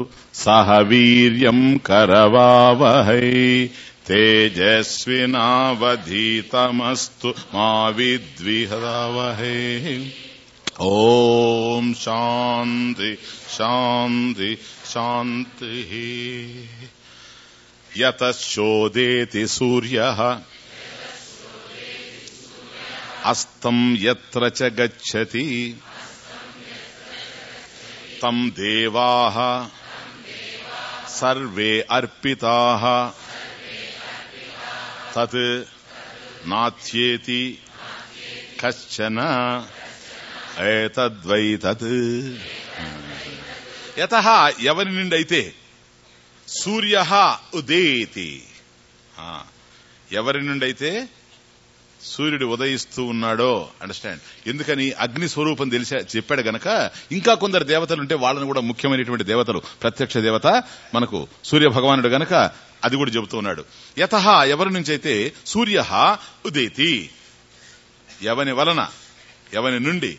సహ వీర్యం కరవావహై తేజస్వినావధీతమస్తు మా విద్విహదావహై ఓం శాంతి శాంతి శాంతి యతశోదేతి సూర్య అస్తం ఎత్ర చ గచ్చతి తం దేవాః సర్వే అర్పితాః తత్ నాత్యేతి కశ్చన ఏతద్వై తత్ యత ఎవరి నుండి అయితే సూర్య ఉదేతి ఆ, ఎవరి నుండి అయితే సూర్యుడు ఉదయిస్తూ ఉన్నాడో అండర్స్టాండ్ ఎందుకని అగ్ని స్వరూపం తెలిసా చెప్పాడు గనక ఇంకా కొందరు దేవతలు ఉంటే వాళ్ళని కూడా ముఖ్యమైనటువంటి దేవతలు ప్రత్యక్ష దేవత మనకు సూర్య భగవానుడు గనక అది కూడా చెబుతూ ఉన్నాడు యత ఎవరి నుంచి అయితే సూర్య ఉదేతి ఎవని వలన ఎవని నుండి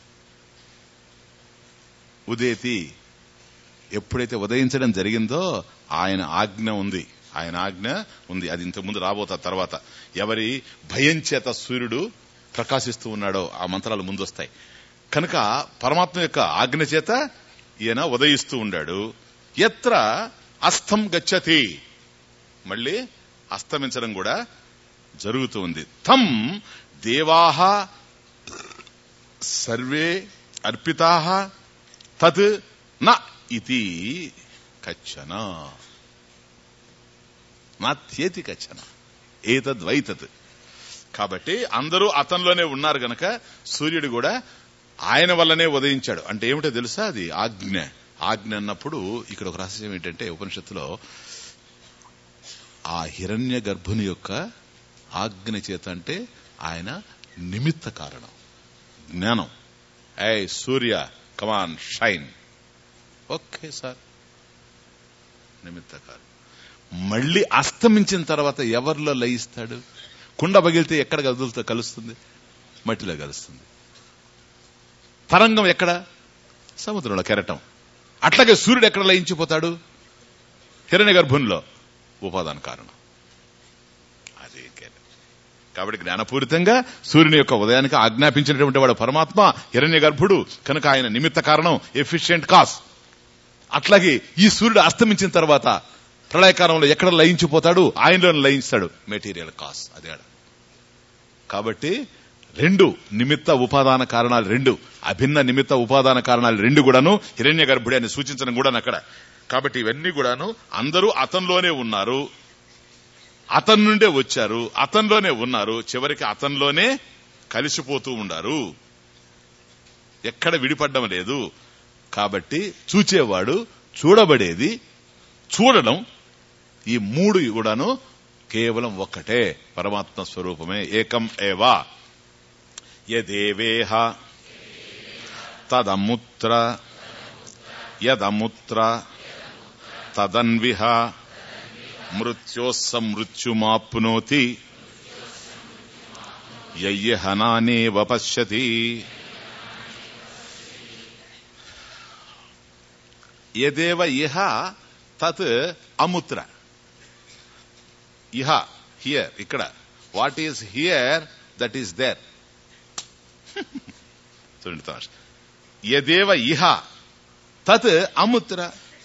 ఉదేతి ఎప్పుడైతే ఉదయించడం జరిగిందో ఆయన ఆజ్ఞ ఉంది ఆయన ఆజ్ఞ ఉంది అది ఇంతకు ముందు రాబోతా తర్వాత ఎవరి భయం చేత సూర్యుడు ప్రకాశిస్తూ ఉన్నాడో ఆ మంత్రాలు ముందొస్తాయి కనుక పరమాత్మ యొక్క ఆజ్ఞ చేత ఈయన ఉదయిస్తూ ఉండాడు ఎత్ర అస్తం గచ్చతి మళ్ళీ అస్తమించడం కూడా జరుగుతూ ఉంది తం దేవాహ సర్వే అర్పితాహ తత్ న ఇది కచ్చన నాత్యేతి కచ్చన ఏతద్వైతత్ కాబట్టి అందరూ అతనిలోనే ఉన్నారు గనక సూర్యుడు కూడా ఆయన వల్లనే ఉదయించాడు అంటే ఏమిటో తెలుసా అది ఆజ్ఞ ఆజ్ఞ అన్నప్పుడు ఇక్కడ ఒక రహస్యం ఏంటంటే ఉపనిషత్తులో ఆ హిరణ్య గర్భుని యొక్క ఆజ్ఞ చేత అంటే ఆయన నిమిత్త కారణం జ్ఞానం ఏ Surya come on shine okay sir నిమిత్త కారణం మళ్ళీ అస్తమించిన తర్వాత ఎవరిలో లయిస్తాడు కుండ పగిలితే ఎక్కడ కదులుతో కలుస్తుంది మట్టిలో కలుస్తుంది తరంగం ఎక్కడ సముద్రంలో కెరటం అట్లాగే సూర్యుడు ఎక్కడ లయించిపోతాడు హిరణ్య గర్భంలో ఉపాదాన కారణం అదే కెరటం. కాబట్టి జ్ఞానపూరితంగా సూర్యుని యొక్క ఉదయానికి ఆజ్ఞాపించినటువంటి వాడు పరమాత్మ హిరణ్య గర్భుడు కనుక ఆయన నిమిత్త కారణం ఎఫిషియెంట్ కాస్ అట్లాగే ఈ సూర్యుడు అస్తమించిన తర్వాత ప్రళయకాలంలో ఎక్కడ లయించిపోతాడు ఆయనలో లయించాడు మెటీరియల్ కాస్ అదే ఆడ. కాబట్టి రెండు నిమిత్త ఉపాదాన కారణాలు రెండు అభిన్న నిమిత్త ఉపాదాన కారణాలు రెండు కూడాను హిరణ్య గర్భుడి అని సూచించడం కూడా అక్కడ కాబట్టి ఇవన్నీ కూడాను అందరూ అతనిలోనే ఉన్నారు అతని నుండే వచ్చారు అతనిలోనే ఉన్నారు చివరికి అతనిలోనే కలిసిపోతూ ఉండారు ఎక్కడ విడిపడ్డం లేదు కాబట్టి చూచేవాడు చూడబడేది చూడడం ఈ మూడు కూడాను కేవలం ఒక్కటే పరమాత్మ స్వరూపమే ఏకం ఏవా యదేవేహ తదముత్ర యదముత్ర తదన్విహ మృత్యోస్స మృత్యుమాప్నోతి యయ్యహనానేవ పశ్యతి యదేవ ఇహ తత్ అముత్ర ఇహ హియర్ ఇక్కడ what is here that is there చూడండి తమాష యదేవ ఇహ తత్ అముత్ర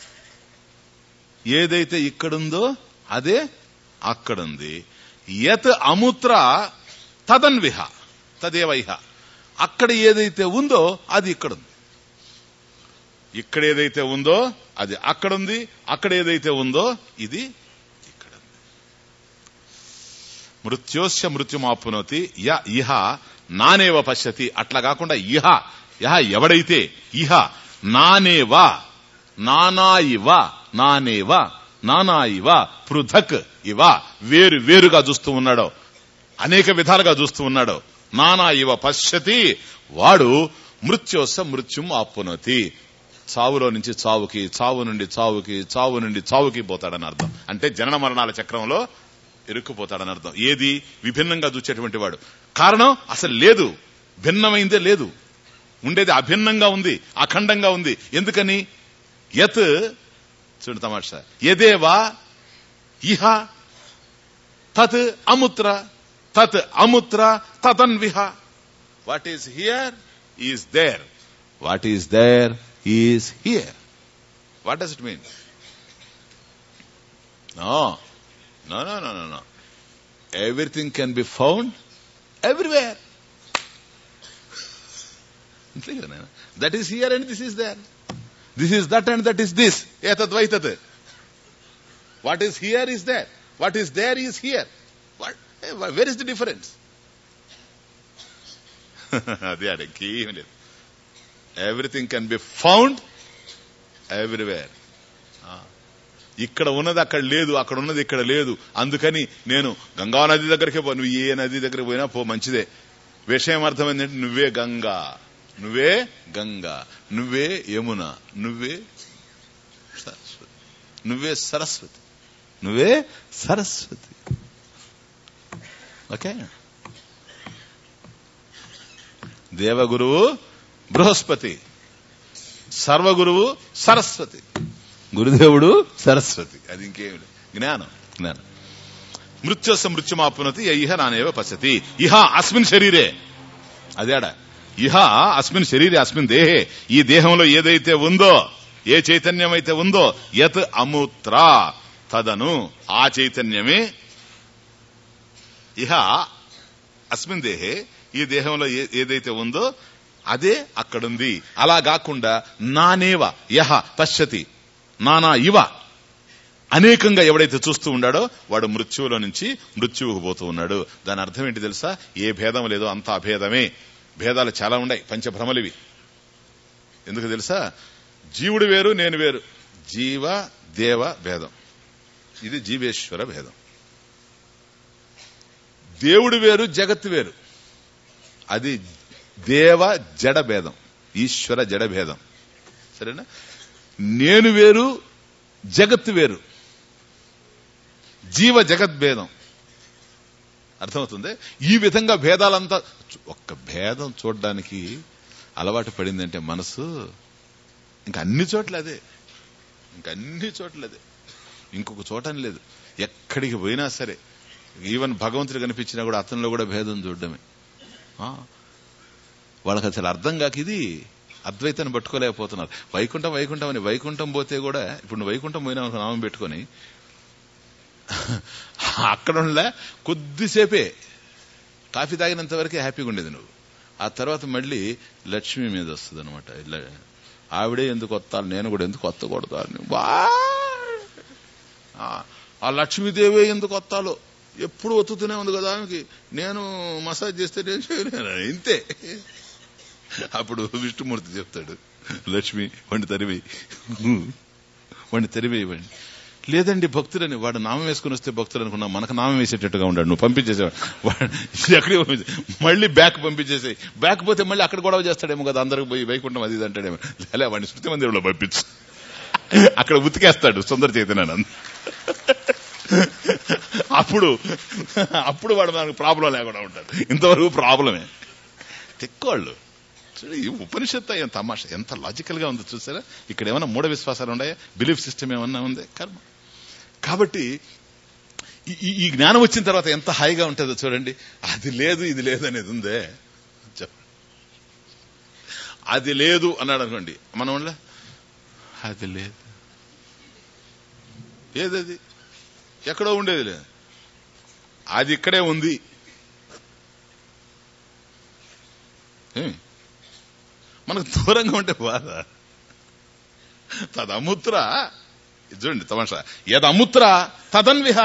ఏదైతే ఇక్కడుందో అదే అక్కడుంది యత్ అముత్ర తదన్విహ తదేవ ఇహ అక్కడ ఏదైతే ఉందో అది ఇక్కడుంది ఇక్కడ ఏదైతే ఉందో అది అక్కడుంది అక్కడ ఏదైతే ఉందో ఇది ఇక్కడ ఉంది. మృత్యోస్య మృత్యుమాపునోతి య ఇహ నానేవ పశ్యతి అట్లా కాకుండా ఇహ యహ ఎవడైతే ఇహ నానేవ నానా ఇవ నానేవ నానా ఇవ పృథక్ ఇవ వేరు వేరుగా చూస్తూ ఉన్నాడో అనేక విధాలుగా చూస్తూ ఉన్నాడో నానా ఇవ పశ్యతి వాడు మృత్యోస మృత్యుం ఆపునోతి చావులో నుంచి చావుకి చావు నుండి చావుకి చావు నుండి చావుకి పోతాడని అర్థం అంటే జనన మరణాల చక్రంలో ఇరుక్కుపోతాడని అర్థం ఏది విభిన్నంగా చూచేటువంటి వాడు కారణం అసలు లేదు భిన్నమైందే లేదు ఉండేది అభిన్నంగా ఉంది అఖండంగా ఉంది ఎందుకని యత్ చూడు తమాషా యదేవా ఇహ తత్ అముత్ర తత్ అముత్ర తదన్విహ what is here is there what is there is here what does it mean no no no no no no everything can be found everywhere అంతే కదా నాయన that is here and this is there this is that and that is this ఏతద్ వైతత్ what is here is there what is there is here where is the difference అది అడగకి ఏమి లేదు everything can be found everywhere ఇక్కడ ఉన్నది అక్కడ లేదు అక్కడ ఉన్నది ఇక్కడ లేదు అందుకని నేను గంగా నది దగ్గరికి పో నువ్వు ఏ నది దగ్గరికి పోయినా పో మంచిదే విషయం అర్థమైందంటే నువ్వే గంగా నువ్వే గంగా నువ్వే యమున నువ్వే సరస్వతి నువ్వే సరస్వతి నువ్వే సరస్వతి ఓకే దేవగురువు బృహస్పతి సర్వగురువు సరస్వతి గురుదేవుడు సరస్వతి అది ఇంకేమి లేదు. జ్ఞానం జ్ఞానం మృత్యస్సు మృత్యుమాపునతి ఇహ నానేవ పశ్యతి ఇహ అస్మిన్ శరీరే అదేడ ఇహ అస్మిన్ శరీరే అస్మిన్ దేహే ఈ దేహంలో ఏదైతే ఉందో ఏ చైతన్యం అయితే ఉందో యత్ అమూత్ర తదను ఆ చైతన్యమే ఇహ అస్మిన్ దేహే ఈ దేహంలో ఏ- ఏదైతే ఉందో అదే అక్కడుంది అలా కాకుండా నానేవ యహ పశ్యతి నానా ఇవ అనేకంగా ఎవడైతే చూస్తూ ఉన్నాడో వాడు మృత్యువులో నుంచి మృత్యువుకు పోతూ ఉన్నాడు దాని అర్థం ఏంటి తెలుసా ఏ భేదం లేదో అంత అభేదమే భేదాలు చాలా ఉన్నాయి పంచభ్రమలివి ఎందుకు తెలుసా జీవుడు వేరు నేను వేరు జీవ దేవ భేదం ఇది జీవేశ్వర భేదం దేవుడు వేరు జగత్తు వేరు అది దేవ జడ భేదం ఈశ్వర జడ భేదం సరేనా నేను వేరు జగత్తు వేరు జీవ జగత్ భేదం అర్థమవుతుంది ఈ విధంగా భేదాలంతా ఒక్క భేదం చూడడానికి అలవాటు పడిందంటే మనసు ఇంకా అన్ని చోట్ల అదే ఇంకా అన్ని చోట్ల అదే ఇంకొక చోటని లేదు ఎక్కడికి పోయినా సరే ఈవెన్ భగవంతుడు కనిపించినా కూడా అతనిలో కూడా భేదం చూడడమే ఆ, వాళ్ళకి అసలు అర్థం కాక ఇది అద్వైతాన్ని పట్టుకోలేకపోతున్నారు వైకుంఠం వైకుంఠం అని వైకుంఠం పోతే కూడా ఇప్పుడు నువ్వు వైకుంఠం పోయినా అనుకో నామం పెట్టుకొని అక్కడ ఉండలే కొద్దిసేపే కాఫీ తాగినంత వరకే హ్యాపీగా ఉండేది నువ్వు ఆ తర్వాత మళ్ళీ లక్ష్మి మీద వస్తుంది అనమాట ఆవిడే ఎందుకు వస్తాను నేను కూడా ఎందుకు వత్తకూడదు బా ఆ, ఆ లక్ష్మీదేవే ఎందుకు వత్తాలో ఎప్పుడు ఒత్తుతూనే ఉంది కదా ఆమెకి నేను మసాజ్ చేస్తే నేను చేయలేను ఇంతే అప్పుడు విష్ణుమూర్తి చెప్తాడు లక్ష్మి వండి తరివి వండి తరివి ఇవ్వండి లేదండి భక్తులని వాడు నామం వేసుకుని వస్తే భక్తులు అనుకున్నా మనకు నామం వేసేటట్టుగా ఉన్నాడు నువ్వు పంపించేసేవాడు వాడు ఎక్కడికి పంపించే మళ్ళీ బ్యాక్ పంపించేసి బ్యాక్ పోతే మళ్ళీ అక్కడ గొడవ చేస్తాడేమో కదా అందరికి పోయి వైకుంఠం అది ఇది అంటాడేమో లే వాడిని శృతి మందిరంలో పంపించు అక్కడ ఉతికేస్తాడు సుందర చైతన్యానంద్ అప్పుడు అప్పుడు వాడు మనకు ప్రాబ్లం లేకుండా ఉంటాడు ఇంతవరకు ప్రాబ్లమే తెక్కోళ్ళు చూడు ఈ ఉపనిషత్తు ఎంత తమాష ఎంత లాజికల్ గా ఉంది చూసారా ఇక్కడ ఏమైనా మూఢ విశ్వాసాలు ఉన్నాయా బిలీఫ్ సిస్టమ్ ఏమన్నా ఉంది కర్మ కాబట్టి ఈ- ఈ- ఈ జ్ఞానం వచ్చిన తర్వాత ఎంత హాయిగా ఉంటుందో చూడండి అది లేదు ఇది లేదు అనేది ఉందే చెప్ప అది లేదు అన్నాడు అనుకోండి మనం ఉండలే? అది లేదు ఏదది ఎక్కడో ఉండేది లేదు అది ఇక్కడే ఉంది ఏమి? మనకు దూరంగా ఉంటే బాధ తదముత్ర ఇది చూడండి తమాషా యదముత్ర తదన్విహ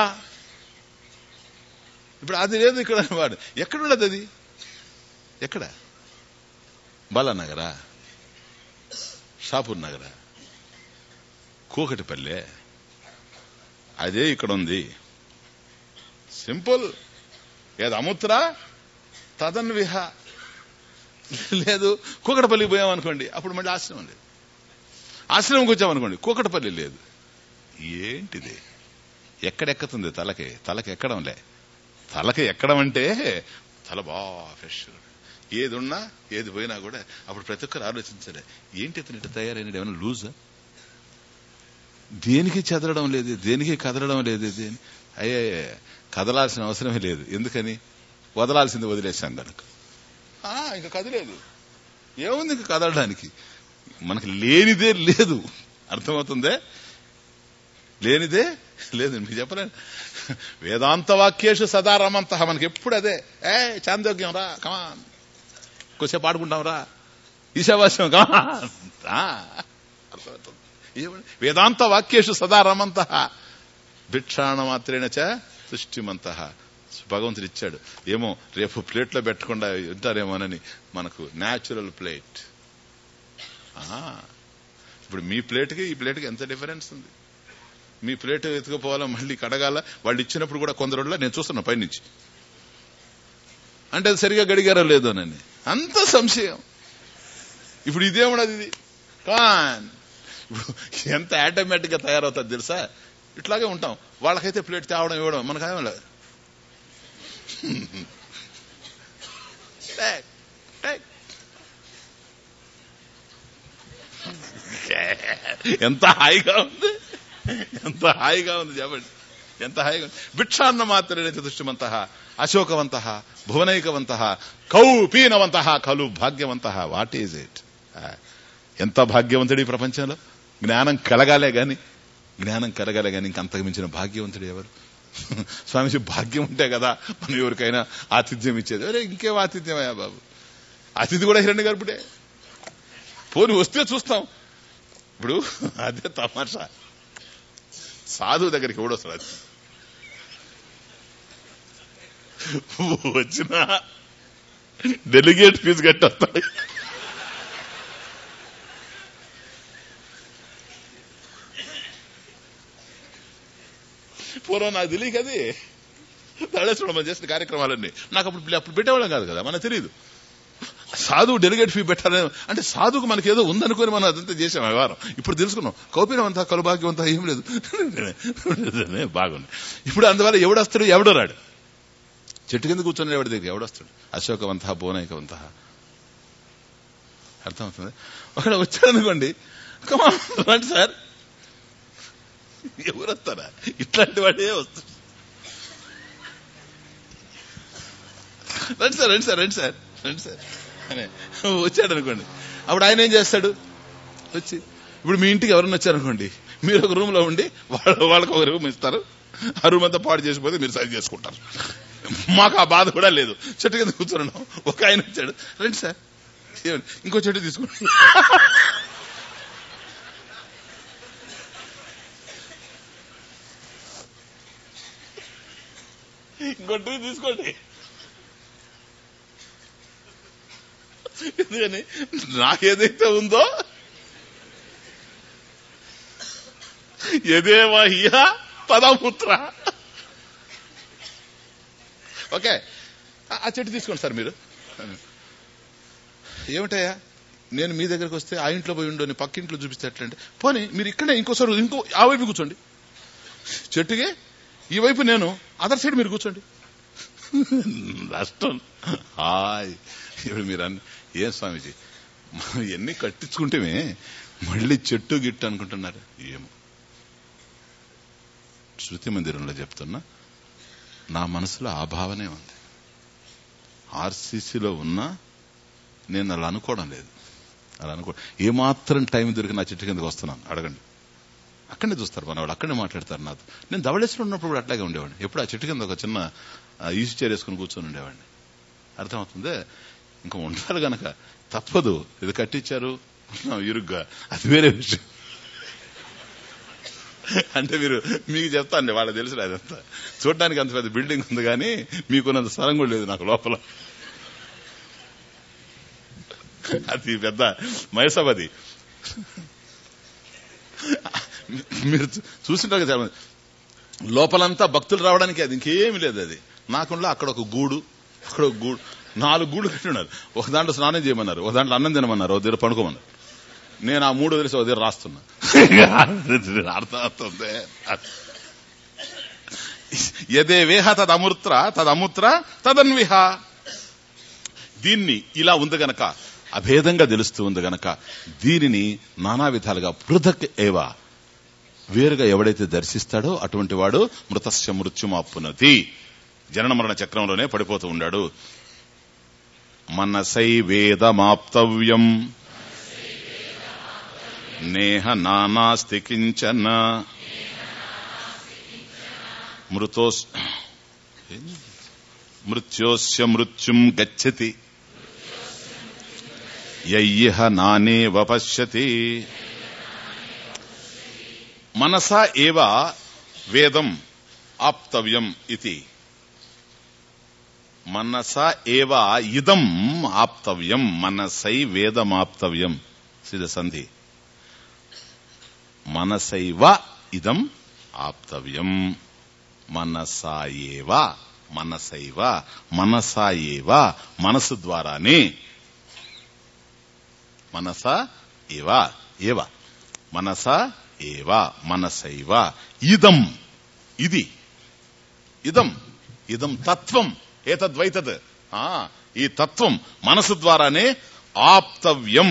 ఇప్పుడు అది లేదు ఇక్కడ వాడు ఎక్కడ ఉండదు అది ఎక్కడ బాలానగరా షాపూర్ నగరా కూకటిపల్లె అదే ఇక్కడ ఉంది సింపుల్ ఏది అముత్ర తదన్విహ లేదు కూకటపల్లికి పోయామనుకోండి అప్పుడు మళ్ళీ ఆశ్రమం లేదు ఆశ్రమంకి వచ్చామనుకోండి కూకటపల్లి లేదు ఏంటిది ఎక్కడెక్కుతుంది తలకి తలకి ఎక్కడంలే తలకి ఎక్కడం అంటే తల బాగా ఫ్రెష్ ఏది ఉన్నా ఏది పోయినా కూడా అప్పుడు ప్రతి ఒక్కరు ఆలోచించాలి ఏంటి ఇతను ఇట్లా తయారైన ఏమైనా లూజా దేనికి చెదరడం లేదు దేనికి కదలడం లేదు దేని అయ్యే కదలాల్సిన అవసరమే లేదు ఎందుకని వదలాల్సింది వదిలేశాం కనుక ఆ, ఇంకా కదిలేదు ఏముంది ఇంకా కదలడానికి మనకి లేనిదే లేదు అర్థమవుతుందే లేనిదే లేదు మీకు చెప్పలేను వేదాంత వాక్యేషు సదా రమంత మనకి ఎప్పుడు అదే ఏ చాందోగ్యం రా కమాన్ కొద్దిసేపు ఆడుకుంటాం రా ఈశావాస్యం కమాన్ ఆ, అర్థమవుతుంది ఏమని? వేదాంత వాక్యేషు సదా రమంత భిక్షాణ మాత్రేణ చ సృష్టిమంత భగవంతుడు ఇచ్చాడు ఏమో రేపు ప్లేట్లో పెట్టకుండా ఉంటారేమోనని మనకు న్యాచురల్ ప్లేట్ ఇప్పుడు మీ ప్లేట్కి ఈ ప్లేట్కి ఎంత డిఫరెన్స్ ఉంది మీ ప్లేట్ ఎత్తుకుపోవాలా మళ్ళీ కడగాల వాళ్ళు ఇచ్చినప్పుడు కూడా కొందరు నేను చూస్తున్నా పైనుంచి అంటే అది సరిగా గడిగారో లేదోనని అంత సంశయం ఇప్పుడు ఇదేమన్నది ఇది కాన్ ఇప్పుడు ఎంత ఆటోమేటిక్ గా తయారవుతుంది తెలుసా ఇట్లాగే ఉంటాం వాళ్ళకైతే ప్లేట్ తేవడం ఇవ్వడం మనకేమో లేదు టేక్, టేక్. ఎంత హాయిగా ఉంది ఎంత హాయిగా ఉంది చెప్పండి ఎంత హాయిగా ఉంది భిక్షాన్న మాత్రమే చతుష్టమంత అశోకవంత భువనైకవంత కౌపీనవంత ఖలు భాగ్యవంత వాట్ ఈజ్ ఇట్ ఎంత భాగ్యవంతుడు ఈ ప్రపంచంలో జ్ఞానం కలగాలే గాని జ్ఞానం కలగాలే గాని ఇంకంతకు మించిన భాగ్యవంతుడు ఎవరు స్వామిజీ భాగ్యం ఉంటే కదా మనం ఎవరికైనా ఆతిథ్యం ఇచ్చేది అరే ఇంకేం ఆతిథ్యమయ్యా బాబు అతిథి కూడా హిరణ్య గర్భుడే పోని వస్తే చూస్తాం ఇప్పుడు అదే తమాషా సాధువు దగ్గరికి ఎవడొస్తాడు అది వచ్చిన డెలిగేట్ ఫీజు కట్టేస్తాడు పూర్వం నాకు తెలియక అది తడేసుకోవడం మనం చేసిన కార్యక్రమాలన్నీ నాకు అప్పుడు అప్పుడు పెట్టేవాళ్ళం కాదు కదా మనకు తెలియదు సాధువు డెలిగేట్ ఫీ పెట్టాలని అంటే సాధువుకు మనకి ఏదో ఉందనుకొని మనం అదంతా చేసాం వ్యవహారం ఇప్పుడు తెలుసుకున్నాం కౌపీనం అంతా కలుభాగ్యం అంతా ఏం లేదు బాగుంది ఇప్పుడు అందువల్ల ఎవడొస్తాడు ఎవడో రాడు చెట్టు కింద కూర్చొని ఎవడి దగ్గర ఎవడొస్తాడు అశోకవంత బోనైకవంత అర్థమవుతుంది ఒకడు వచ్చాడు అనుకోండి కమాన్ రండి సార్ ఎవరు వస్తారా ఇట్లాంటి వాడే వస్తాడు రండి సార్ రండి సార్ రండి సార్ రండి సార్ అని వచ్చాడు అనుకోండి అప్పుడు ఆయన ఏం చేస్తాడు వచ్చి ఇప్పుడు మీ ఇంటికి ఎవరైనా వచ్చారనుకోండి మీరు ఒక రూమ్ లో ఉండి వాళ్ళ వాళ్ళకి ఒక రూమ్ ఇస్తారు ఆ రూమ్ అంతా పాడు చేసిపోతే మీరు సరి చేసుకుంటారు మాకు ఆ బాధ కూడా లేదు చెట్టు కింద కూర్చున్నాం ఒక ఆయన వచ్చాడు రండి సార్ ఏమండి? ఇంకో చెట్టు తీసుకోండి ఇంకో ట్రీ తీసుకోండి ఎందుకని నాకేదైతే ఉందో ఎదేవా హియ పదముత్ర ఓకే ఆ- ఆ చెట్టు తీసుకోండి సార్ మీరు ఏమిటయ్యా నేను మీ దగ్గరకు వస్తే ఆ ఇంట్లో పోయి ఉండని పక్కింట్లో చూపిస్తే ఎట్లంటే పోనీ మీరు ఇక్కడే ఇంకోసారి ఇంకో ఆ వైపు కూర్చోండి చెట్టుకి ఈ వైపు నేను అదర్ సైడ్ మీరు కూర్చోండి నష్టం హాయ్ ఇప్పుడు మీరు అన్ని ఏం స్వామీజీ మనం ఎన్ని కట్టించుకుంటేమే మళ్ళీ చెట్టు గిట్టు అనుకుంటున్నారు ఏమో శృతి మందిరంలో చెప్తున్నా నా మనసులో ఆ భావనే ఉంది ఆర్సీసీలో ఉన్నా నేను అలా అనుకోవడం లేదు అలా అనుకో ఏమాత్రం టైం దొరికి నా చెట్టు కిందకి వస్తున్నాను అడగండి అక్కడనే చూస్తారు మన వాళ్ళు అక్కడే మాట్లాడతారు నాతో నేను ధవళేశ్వరం ఉన్నప్పుడు కూడా అట్లాగే ఉండేవాడిని ఎప్పుడు ఆ చెట్టు కింద ఒక చిన్న ఆ, ఈసు చైర్ వేసుకుని కూర్చొని ఉండేవాడిని అర్థమవుతుంది ఇంకా ఉండాలి గనక తప్పదు ఇది కట్టించారు ఉన్నాం ఇరుగ్గా అది వేరే విషయం అంటే మీరు మీకు చెప్తాండి వాళ్ళకి తెలుసు అదంతా చూడడానికి అంత పెద్ద బిల్డింగ్ ఉంది కానీ మీకున్నంత స్థలం కూడా లేదు నాకు లోపల అది పెద్ద మైసభది మీరు చూ- చూసింటారు కదా చాలా మంది. లోపలంతా భక్తులు రావడానికి అది ఇంకేమీ లేదు అది నాకుండా అక్కడ ఒక గూడు అక్కడ ఒక గూడు నాలుగు గూడు కట్టి ఉన్నారు ఒక దాంట్లో స్నానం చేయమన్నారు ఒక దాంట్లో అన్నం తినమన్నారు ఒక దగ్గర పడుకోమన్నారు నేను ఆ మూడు వదిలేసి ఒక దగ్గర రాస్తున్నా అర్థమవుతుంది యదే వేహ తదమూత్ర తదముత్ర తదన్విహ దీన్ని ఇలా ఉంది గనక అభేదంగా తెలుస్తూ ఉంది గనక దీనిని నానా విధాలుగా పృథక్ ఏవా వేరుగా ఎవడైతే దర్శిస్తాడో అటువంటి వాడు మృతస్య మృత్యుమాపునతి జనన మరణ చక్రంలోనే పడిపోతూ ఉన్నాడు మనసై వేదమాప్తవ్యం నేహ నానాస్తి కించన మృతోస్ మృత్యోస్య మృత్యుం గచ్చతి యయ్యహ నానేవ పశ్యతి మనసా ఏవ వేదం ఆప్తవ్యం ఇది మనసా ఏవ ఇదం ఆప్తవ్యం మనసై వేదమాప్తవ్యం సిద్ధ సంధి మనసైవ ఇదం ఆప్తవ్యం మనసా ఏవ మనసైవ మనసా ఏవ మనసు ద్వారానే మనస ఏవ ఏవ మనస ఏవ మనసైవ ఇదం ఇది ఇదం ఇదం తత్వం ఏతద్వైతద్ ఆ, ఈ తత్వం మనసు ద్వారానే ఆప్తవ్యం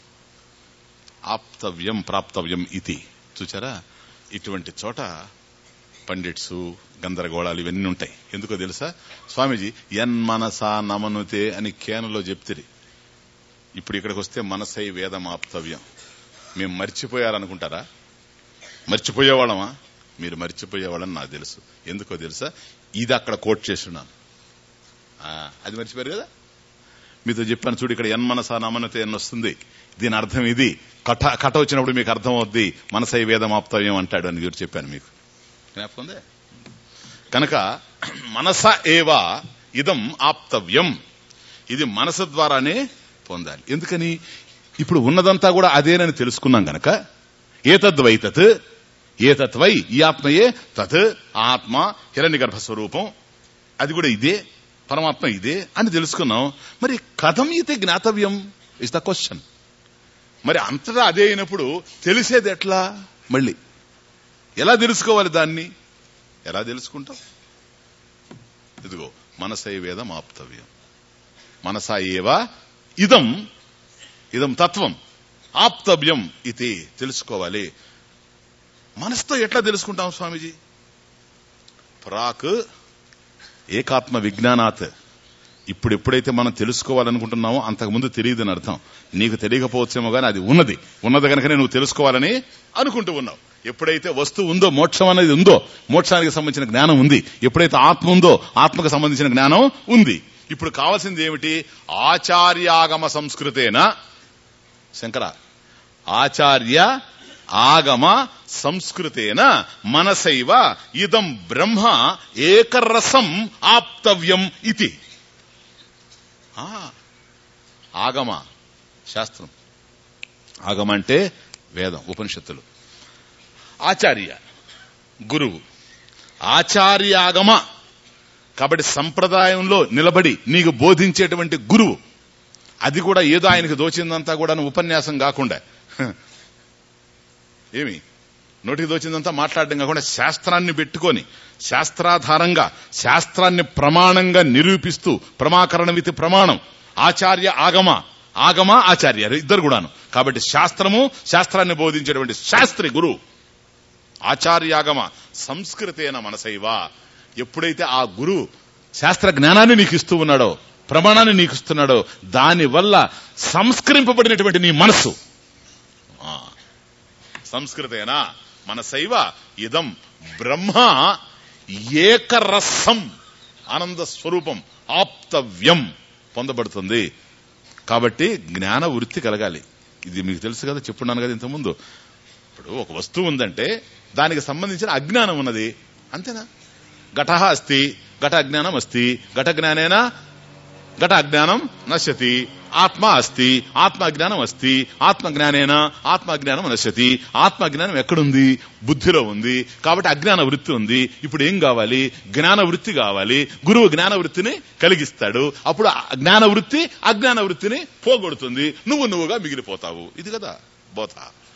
ఆప్తవ్యం ప్రాప్తవ్యం ఇది చూచారా ఇటువంటి చోట పండిట్స్ గందరగోళాలు ఇవన్నీ ఉంటాయి ఎందుకో తెలుసా స్వామీజీ ఎన్ మనసా నమనుతే అని కేనలో చెప్తిరి ఇప్పుడు ఇక్కడికి వస్తే మనసై వేదం ఆప్తవ్యం మేము మర్చిపోయారనుకుంటారా మర్చిపోయేవాళ్ళమా మీరు మర్చిపోయేవాళ్ళని నాకు తెలుసు ఎందుకో తెలుసా ఇది అక్కడ కోట్ చేస్తున్నాను ఆ, అది మర్చిపోయారు కదా మీతో చెప్పాను చూడు ఇక్కడ ఎన్ మనసా నమనతే అని వస్తుంది దీని అర్థం ఇది కట కట వచ్చినప్పుడు మీకు అర్థం అవుద్ది మనసై వేదం ఆప్తవ్యం అంటాడు అని కూడా చెప్పాను మీకు జ్ఞాపకం ఉందే కనుక మనస ఏవా ఇదం ఆప్తవ్యం ఇది మనసు ద్వారానే పొందాలి ఎందుకని ఇప్పుడు ఉన్నదంతా కూడా అదేనని తెలుసుకున్నాం గనక ఏతద్వైతత్ ఏతత్వై ఈ ఆత్మయే తత్ ఆత్మ హిరణ్య గర్భ స్వరూపం అది కూడా ఇదే పరమాత్మ ఇదే అని తెలుసుకున్నాం మరి కథం ఇది జ్ఞాతవ్యం ఇస్ ద క్వశ్చన్ మరి అంతటా అదే అయినప్పుడు తెలిసేది ఎట్లా మళ్ళీ ఎలా తెలుసుకోవాలి దాన్ని ఎలా తెలుసుకుంటాం ఇదిగో మనసై వేదం ఆప్తవ్యం మనసా ఏవా ఇదం ఇదం తత్వం ఆప్తవ్యం ఇది తెలుసుకోవాలి మనసుతో ఎట్లా తెలుసుకుంటాం స్వామీజీ ప్రాక్ ఏకాత్మ విజ్ఞానాత్ ఇప్పుడు ఎప్పుడైతే మనం తెలుసుకోవాలనుకుంటున్నామో అంతకుముందు తెలియదని అర్థం నీకు తెలియకపోవచ్చేమో గానీ అది ఉన్నది ఉన్నది కనుకనే నువ్వు తెలుసుకోవాలని అనుకుంటూ ఉన్నావు ఎప్పుడైతే వస్తువు ఉందో మోక్షం అనేది ఉందో మోక్షానికి సంబంధించిన జ్ఞానం ఉంది ఎప్పుడైతే ఆత్మ ఉందో ఆత్మకు సంబంధించిన జ్ఞానం ఉంది ఇప్పుడు కావాల్సింది ఏమిటి ఆచార్యాగమ సంస్కృతేన శంకర ఆచార్య ఆగమ సంస్కృతేన మనసైవ ఇదం బ్రహ్మ ఏకరసం ఆప్తవ్యం ఇది ఆ, ఆగమ శాస్త్రం ఆగమ అంటే వేదం ఉపనిషత్తులు ఆచార్య గురువు ఆచార్యాగమ కాబట్టి సంప్రదాయంలో నిలబడి నీకు బోధించేటువంటి గురువు అది కూడా ఏదో ఆయనకు దోచిందంతా కూడా ఉపన్యాసం కాకుండా హ. ఏమి నోటికి దోచిందంతా మాట్లాడడం కాకుండా శాస్త్రాన్ని పెట్టుకొని శాస్త్రాధారంగా శాస్త్రాన్ని ప్రమాణంగా నిరూపిస్తూ ప్రమాకరణమితి ప్రమాణం ఆచార్య ఆగమ ఆగమ ఆచార్య ఇద్దరు కూడాను కాబట్టి శాస్త్రము శాస్త్రాన్ని బోధించేటువంటి శాస్త్రి గురువు ఆచార్యాగమ సంస్కృతేన మనసైవా ఎప్పుడైతే ఆ గురువు శాస్త్ర జ్ఞానాన్ని నీకు ఇస్తూ ఉన్నాడో ప్రమాణాన్ని నీకు ఇస్తున్నాడో దానివల్ల సంస్కరింపబడినటువంటి నీ మనస్సు ఆ, సంస్కృతేనా మనసైవ ఇదం బ్రహ్మ ఏకరసం ఆనంద స్వరూపం ఆప్తవ్యం పొందబడుతుంది కాబట్టి జ్ఞాన వృత్తి కలగాలి ఇది మీకు తెలుసు కదా చెప్పున్నాను కదా ఇంతకుముందు ఇప్పుడు ఒక వస్తువు ఉందంటే దానికి సంబంధించిన అజ్ఞానం ఉన్నది అంతేనా ఘట అస్తి ఘట అజ్ఞానం అస్తి ఘట జ్ఞానేనా ఘట అజ్ఞానం నశ్యతి ఆత్మ అస్తి ఆత్మ అజ్ఞానం అస్తి ఆత్మ జ్ఞానేన ఆత్మ అజ్ఞానం నశ్యతి ఆత్మ అజ్ఞానం ఎక్కడుంది బుద్ధిలో ఉంది కాబట్టి అజ్ఞాన వృత్తి ఉంది ఇప్పుడు ఏం కావాలి జ్ఞాన వృత్తి కావాలి గురువు జ్ఞాన వృత్తిని కలిగిస్తాడు అప్పుడు ఆ జ్ఞాన వృత్తి అజ్ఞాన వృత్తిని పోగొడుతుంది నువ్వు నువ్వుగా మిగిలిపోతావు ఇది కదా బోధ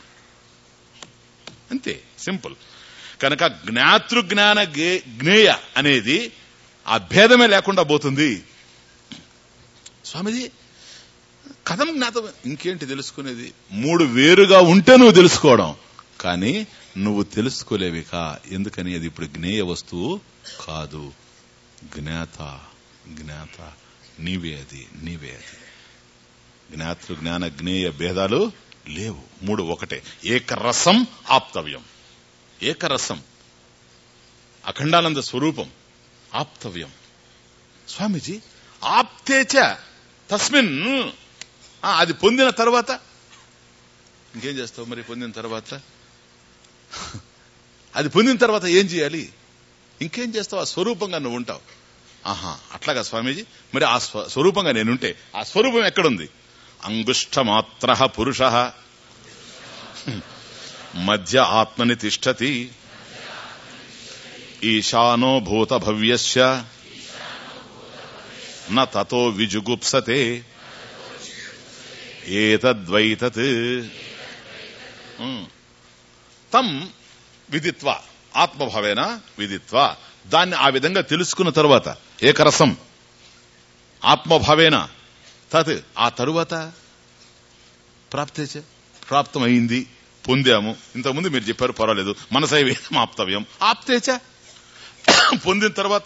అంతే సింపుల్ కనుక జ్ఞాతృజ్ఞాన గే- జ్ఞేయ అనేది ఆ భేదమే లేకుండా పోతుంది స్వామిజీ కథం జ్ఞాతం ఇంకేంటి తెలుసుకునేది మూడు వేరుగా ఉంటే నువ్వు తెలుసుకోవడం కానీ నువ్వు తెలుసుకోలేవిక ఎందుకని అది ఇప్పుడు జ్ఞేయ వస్తువు కాదు జ్ఞాత జ్ఞాత నీవే అది నీవే అది జ్ఞాతృ జ్ఞాన జ్ఞేయ భేదాలు లేవు మూడు ఒకటే ఏకరసం ఆప్తవ్యం ఏకరసం అఖండానంద స్వరూపం ఆప్తవ్యం స్వామీజీ ఆప్తేచ తస్మిన్ ఆ, అది పొందిన తర్వాత ఇంకేం చేస్తావు మరి పొందిన తర్వాత అది పొందిన తర్వాత ఏం చేయాలి ఇంకేం చేస్తావు ఆ స్వరూపంగా నువ్వు ఉంటావు ఆహా అట్లాగా స్వామీజీ మరి ఆ స్వ- స్వరూపంగా నేనుంటే ఆ స్వరూపం ఎక్కడుంది అంగుష్టమాత్ర పురుష మధ్య ఆత్మని తిష్టతి ఈశానో భూత భవ్యస్య న తతో విజుగుప్సతే ఏతద్వైతత్ ఉమ్. తం విదిత్వ ఆత్మభావేన విదిత్వ దాన్ని ఆ విధంగా తెలుసుకున్న తరువాత ఏకరసం ఆత్మభావేన తత్ ఆ తరువాత ప్రాప్తేచ ప్రాప్తమైంది పొందాము ఇంతకుముందు మీరు చెప్పారు పర్వాలేదు మనసైవే ఆప్తవ్యం ఆప్తేచ పొందిన తర్వాత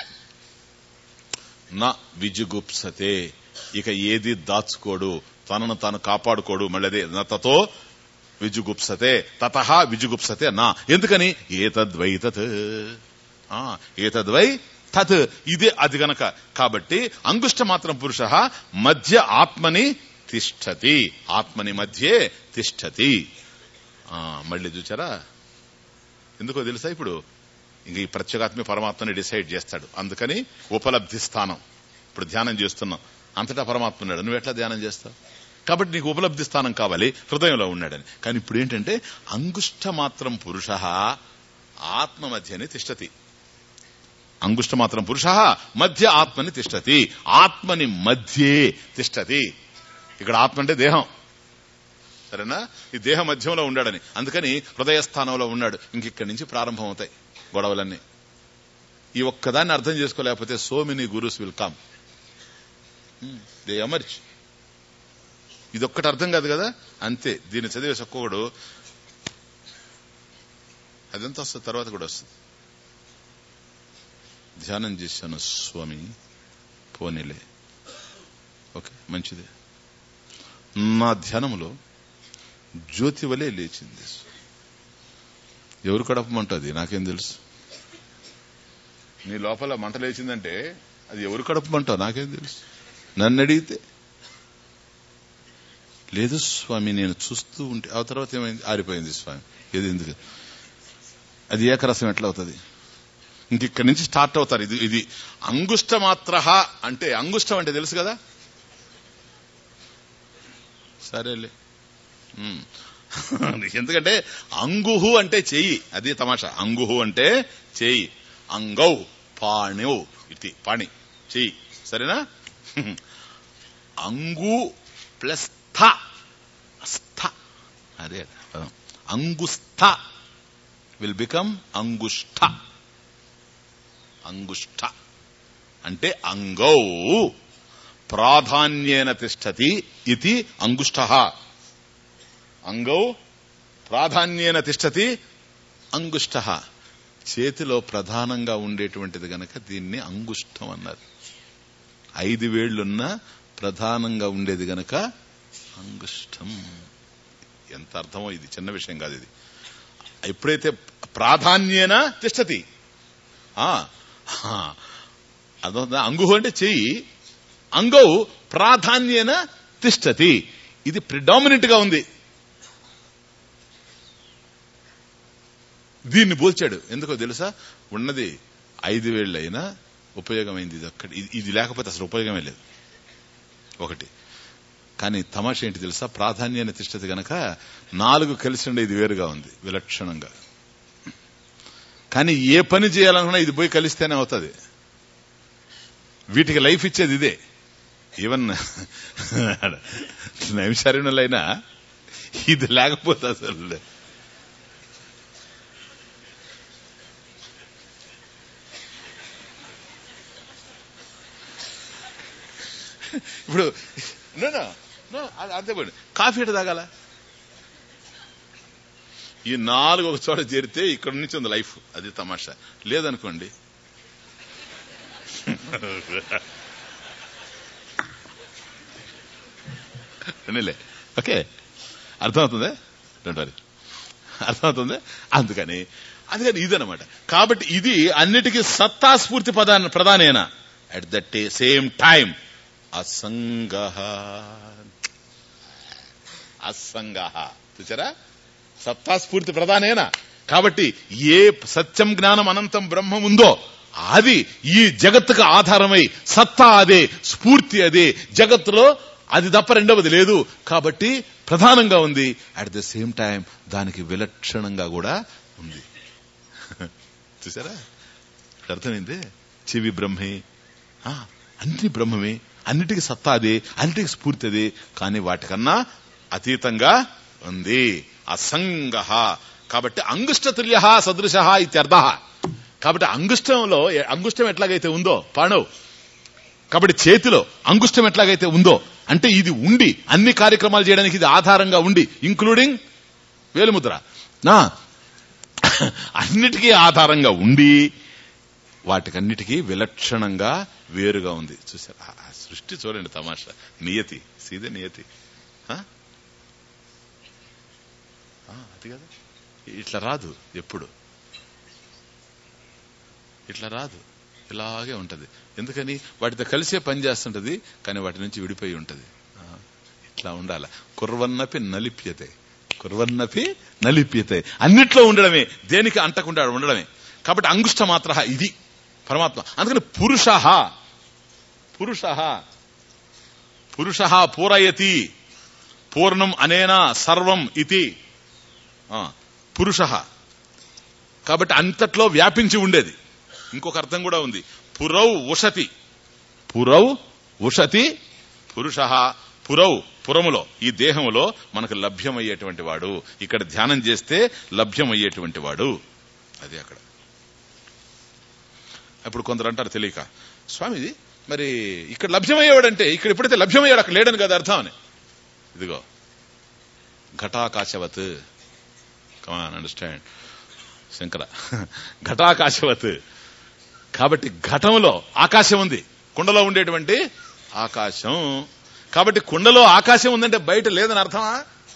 నా విజుగుప్సతే ఇక ఏది దాచుకోడు తనను తాను కాపాడుకోడు మళ్ళీ అదే నతతో విజుగుప్సతే తత విజుగుప్సతే నా ఎందుకని ఏతద్వైతత్ ఆ, ఏతద్వై తత్ ఇదే అది గనక కాబట్టి అంగుష్ట మాత్రం పురుష మధ్య ఆత్మని తిష్టతి ఆత్మని మధ్యే తిష్టతి ఆ, మళ్ళీ చూచారా ఎందుకో తెలుసా ఇప్పుడు ఇంక ఈ ప్రత్యేగాత్మ పరమాత్మని డిసైడ్ చేస్తాడు అందుకని ఉపలబ్ధి స్థానం ఇప్పుడు ధ్యానం చేస్తున్నాం అంతటా పరమాత్మ ఉన్నాడు నువ్వు ఎట్లా ధ్యానం చేస్తావు కాబట్టి నీకు ఉపలబ్ధి స్థానం కావాలి హృదయంలో ఉన్నాడని కానీ ఇప్పుడు ఏంటంటే అంగుష్ట మాత్రం పురుష ఆత్మ మధ్యని తిష్టతి అంగుష్ట మాత్రం పురుష మధ్య ఆత్మని తిష్టతి ఆత్మని మధ్యే తిష్టతి ఇక్కడ ఆత్మ అంటే దేహం సరేనా ఈ దేహ మధ్యంలో ఉన్నాడని అందుకని హృదయ స్థానంలో ఉన్నాడు ఇంకిక్కడి నుంచి ప్రారంభం అవుతాయి గొడవలన్నీ ఈ ఒక్కదాన్ని అర్థం చేసుకోలేకపోతే so many gurus will come they emerge ఇదొక్కటి అర్థం కాదు కదా అంతే దీన్ని చదివేసి ఒక్కొక్కడు అదంతా వస్తుంది తర్వాత కూడా వస్తుంది ధ్యానం చేశాను స్వామి పోనీలే ఓకే మంచిదే నా ధ్యానములో జ్యోతి వలె లేచింది ఎవరు కడపమంటది నాకేం తెలుసు నీ లోపల మంట లేచిందంటే అది ఎవరు కడపమంటావు నాకేం తెలుసు నన్ను అడిగితే లేదు స్వామి నేను చూస్తూ ఉంటే ఆ తర్వాత ఏమైంది ఆరిపోయింది స్వామి ఏది ఎందుకు అది ఏకరసం ఎట్లా అవుతుంది ఇంక ఇక్కడి నుంచి స్టార్ట్ అవుతారు ఇది ఇది అంగుష్ట మాత్ర అంటే అంగుష్టం అంటే తెలుసు కదా సరేలే ఉమ్. ఎందుకంటే అంగుహు అంటే చెయ్యి అది తమాషా అంగుహు అంటే చెయ్యి అంగౌ పాణివ్ ఇది పాణి చెయ్యి సరేనా అంగు ప్లస్ స్థ స్థ అదే పదం. అంగుస్థ విల్ బికమ్ అంగుష్ఠ అంగుష్ఠ అంటే అంగౌ ప్రాధాన్యేన తిష్టతి ఇది అంగుష్ఠ అంగౌ ప్రాధాన్యేన తిష్టతి అంగుష్ఠ చేతిలో ప్రధానంగా ఉండేటువంటిది గనక దీన్ని అంగుష్టం అన్నారు ఐదు వేళ్లున్న ప్రధానంగా ఉండేది గనక అంగుష్టం ఎంత అర్థమో ఇది చిన్న విషయం కాదు ఇది ఎప్పుడైతే ప్రాధాన్యేన తిష్టతి ఆ, ఆ, అదొక అంగుహు అంటే చెయ్యి అంగౌ ప్రాధాన్యేన తిష్టతి ఇది ప్రిడామినెంట్ గా ఉంది దీన్ని పోల్చాడు ఎందుకో తెలుసా ఉన్నది ఐదు వేళ్ళైనా ఉపయోగమైంది ఇది ఒక్కటి ఇది- ఇది లేకపోతే అసలు ఉపయోగమే లేదు ఒకటి కానీ తమాష ఏంటి తెలుసా ప్రాధాన్యాన్ని తిష్టది గనక నాలుగు కలిసి ఉండే ఇది వేరుగా ఉంది విలక్షణంగా కానీ ఏ పని చేయాలనుకున్నా ఇది పోయి కలిస్తేనే అవుతుంది వీటికి లైఫ్ ఇచ్చేది ఇదే ఈవెన్ నైమిషారణ్యులైనా ఇది లేకపోతే అసలు ఇప్పుడు no, no, no, అ- అంతే పోయింది కాఫీ ఎట తాగాల ఈ నాలుగు ఒక చోట చేరితే ఇక్కడ నుంచి ఉంది లైఫ్ అది తమాషా లేదనుకోండి వినలే ఓకే అర్థమవుతుంది డోంట్ వరీ అర్థమవుతుంది అందుకని అందుకని ఇదనమాట కాబట్టి ఇది అన్నిటికీ సత్తా స్ఫూర్తి ప్రధాన ప్రధానేనా అట్ ద సేమ్ టైం అసంగ అసంగ చూసారా సత్తా స్ఫూర్తి ప్రధానేనా కాబట్టి ఏ సత్యం జ్ఞానం అనంతం బ్రహ్మం ఉందో అది ఈ జగత్తుకు ఆధారమై సత్తా అదే స్ఫూర్తి అదే జగత్తులో అది తప్ప రెండవది లేదు కాబట్టి ప్రధానంగా ఉంది అట్ ద సేమ్ టైం దానికి విలక్షణంగా కూడా ఉంది చూసారా ఇక్కడ అర్థమైంది చెవి బ్రహ్మే ఆ, అన్ని బ్రహ్మమే అన్నిటికీ సత్తా అదే అన్నిటికీ స్ఫూర్తి అదే కానీ వాటికన్నా అతీతంగా ఉంది అసంగ కాబట్టి అంగుష్టతుల్య సదృశ ఇత్యర్థ కాబట్టి అంగుష్టంలో అంగుష్టం ఎట్లాగైతే ఉందో పాణవ్ కాబట్టి చేతిలో అంగుష్టం ఎట్లాగైతే ఉందో అంటే ఇది ఉండి అన్ని కార్యక్రమాలు చేయడానికి ఇది ఆధారంగా ఉండి ఇంక్లూడింగ్ వేలుముద్ర నా అన్నిటికీ ఆధారంగా ఉండి వాటికన్నిటికీ విలక్షణంగా వేరుగా ఉంది చూసారు ఆ- ఆ సృష్టి చూడండి తమాషా నియతి సీదే నియతి ఆ? ఆ, అది కదా ఇట్లా రాదు ఎప్పుడు ఇట్లా రాదు ఇలాగే ఉంటది ఎందుకని వాటితో కలిసే పని చేస్తుంటది కానీ వాటి నుంచి విడిపోయి ఉంటది ఆ, ఇట్లా ఉండాల కుర్వన్నపి నలిప్యతే కుర్వన్నపి నలిప్యతే అన్నిట్లో ఉండడమే దేనికి అంటకుండా ఉండడమే కాబట్టి అంగుష్ట మాత్ర ఇది పరమాత్మ అందుకని పురుష పురుష పురుష పూరయతి పూర్ణం అనేనా సర్వం ఇది పురుష కాబట్టి అంతట్లో వ్యాపించి ఉండేది ఇంకొక అర్థం కూడా ఉంది పురౌ ఉషతి పురౌ ఉషతి పురుష పురౌ పురములో ఈ దేహములో మనకు లభ్యమయ్యేటువంటి వాడు ఇక్కడ ధ్యానం చేస్తే లభ్యమయ్యేటువంటి వాడు అది అక్కడ ఇప్పుడు కొందరు అంటారు తెలియక స్వామిది మరి ఇక్కడ లభ్యమయ్యేవాడంటే ఇక్కడ ఎప్పుడైతే లభ్యమయ్యాడు అక్కడ లేడని కదా అర్థం అని ఇదిగో ఘటాకాశవత్ కమాన్ అండర్స్టాండ్ శంకర ఘటాకాశవత్ కాబట్టి ఘటంలో ఆకాశం ఉంది కుండలో ఉండేటువంటి ఆకాశం కాబట్టి కుండలో ఆకాశం ఉందంటే బయట లేదని అర్థమా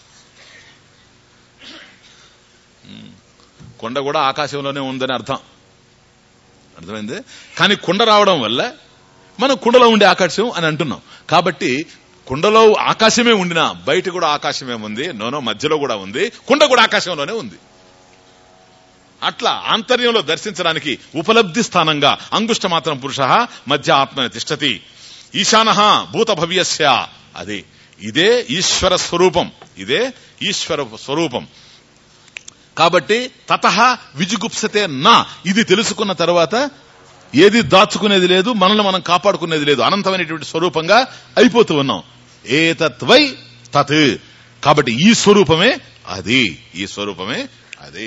ఉమ్. కుండ కూడా ఆకాశంలోనే ఉందని అర్థం అర్థమైంది కానీ కుండ రావడం వల్ల మనం కుండలో ఉండే ఆకాశం అని అంటున్నాం కాబట్టి కుండలో ఆకాశమే ఉండినా బయట కూడా ఆకాశమే ఉంది నోనో మధ్యలో కూడా ఉంది కుండ కూడా ఆకాశంలోనే ఉంది అట్లా ఆంతర్యంలో దర్శించడానికి ఉపలబ్ధి స్థానంగా అంగుష్ట మాత్రం పురుష మధ్య ఆత్మని తిష్టతి ఈశాన భూత భవ్యస్య అదే ఇదే ఈశ్వర స్వరూపం ఇదే ఈశ్వర స్వరూపం కాబట్టి తత విజుగుప్సతే నా ఇది తెలుసుకున్న తర్వాత ఏది దాచుకునేది లేదు మనల్ని మనం కాపాడుకునేది లేదు అనంతమైనటువంటి స్వరూపంగా అయిపోతూ ఉన్నాం ఏతత్వై తత్ కాబట్టి ఈ స్వరూపమే అది ఈ స్వరూపమే అది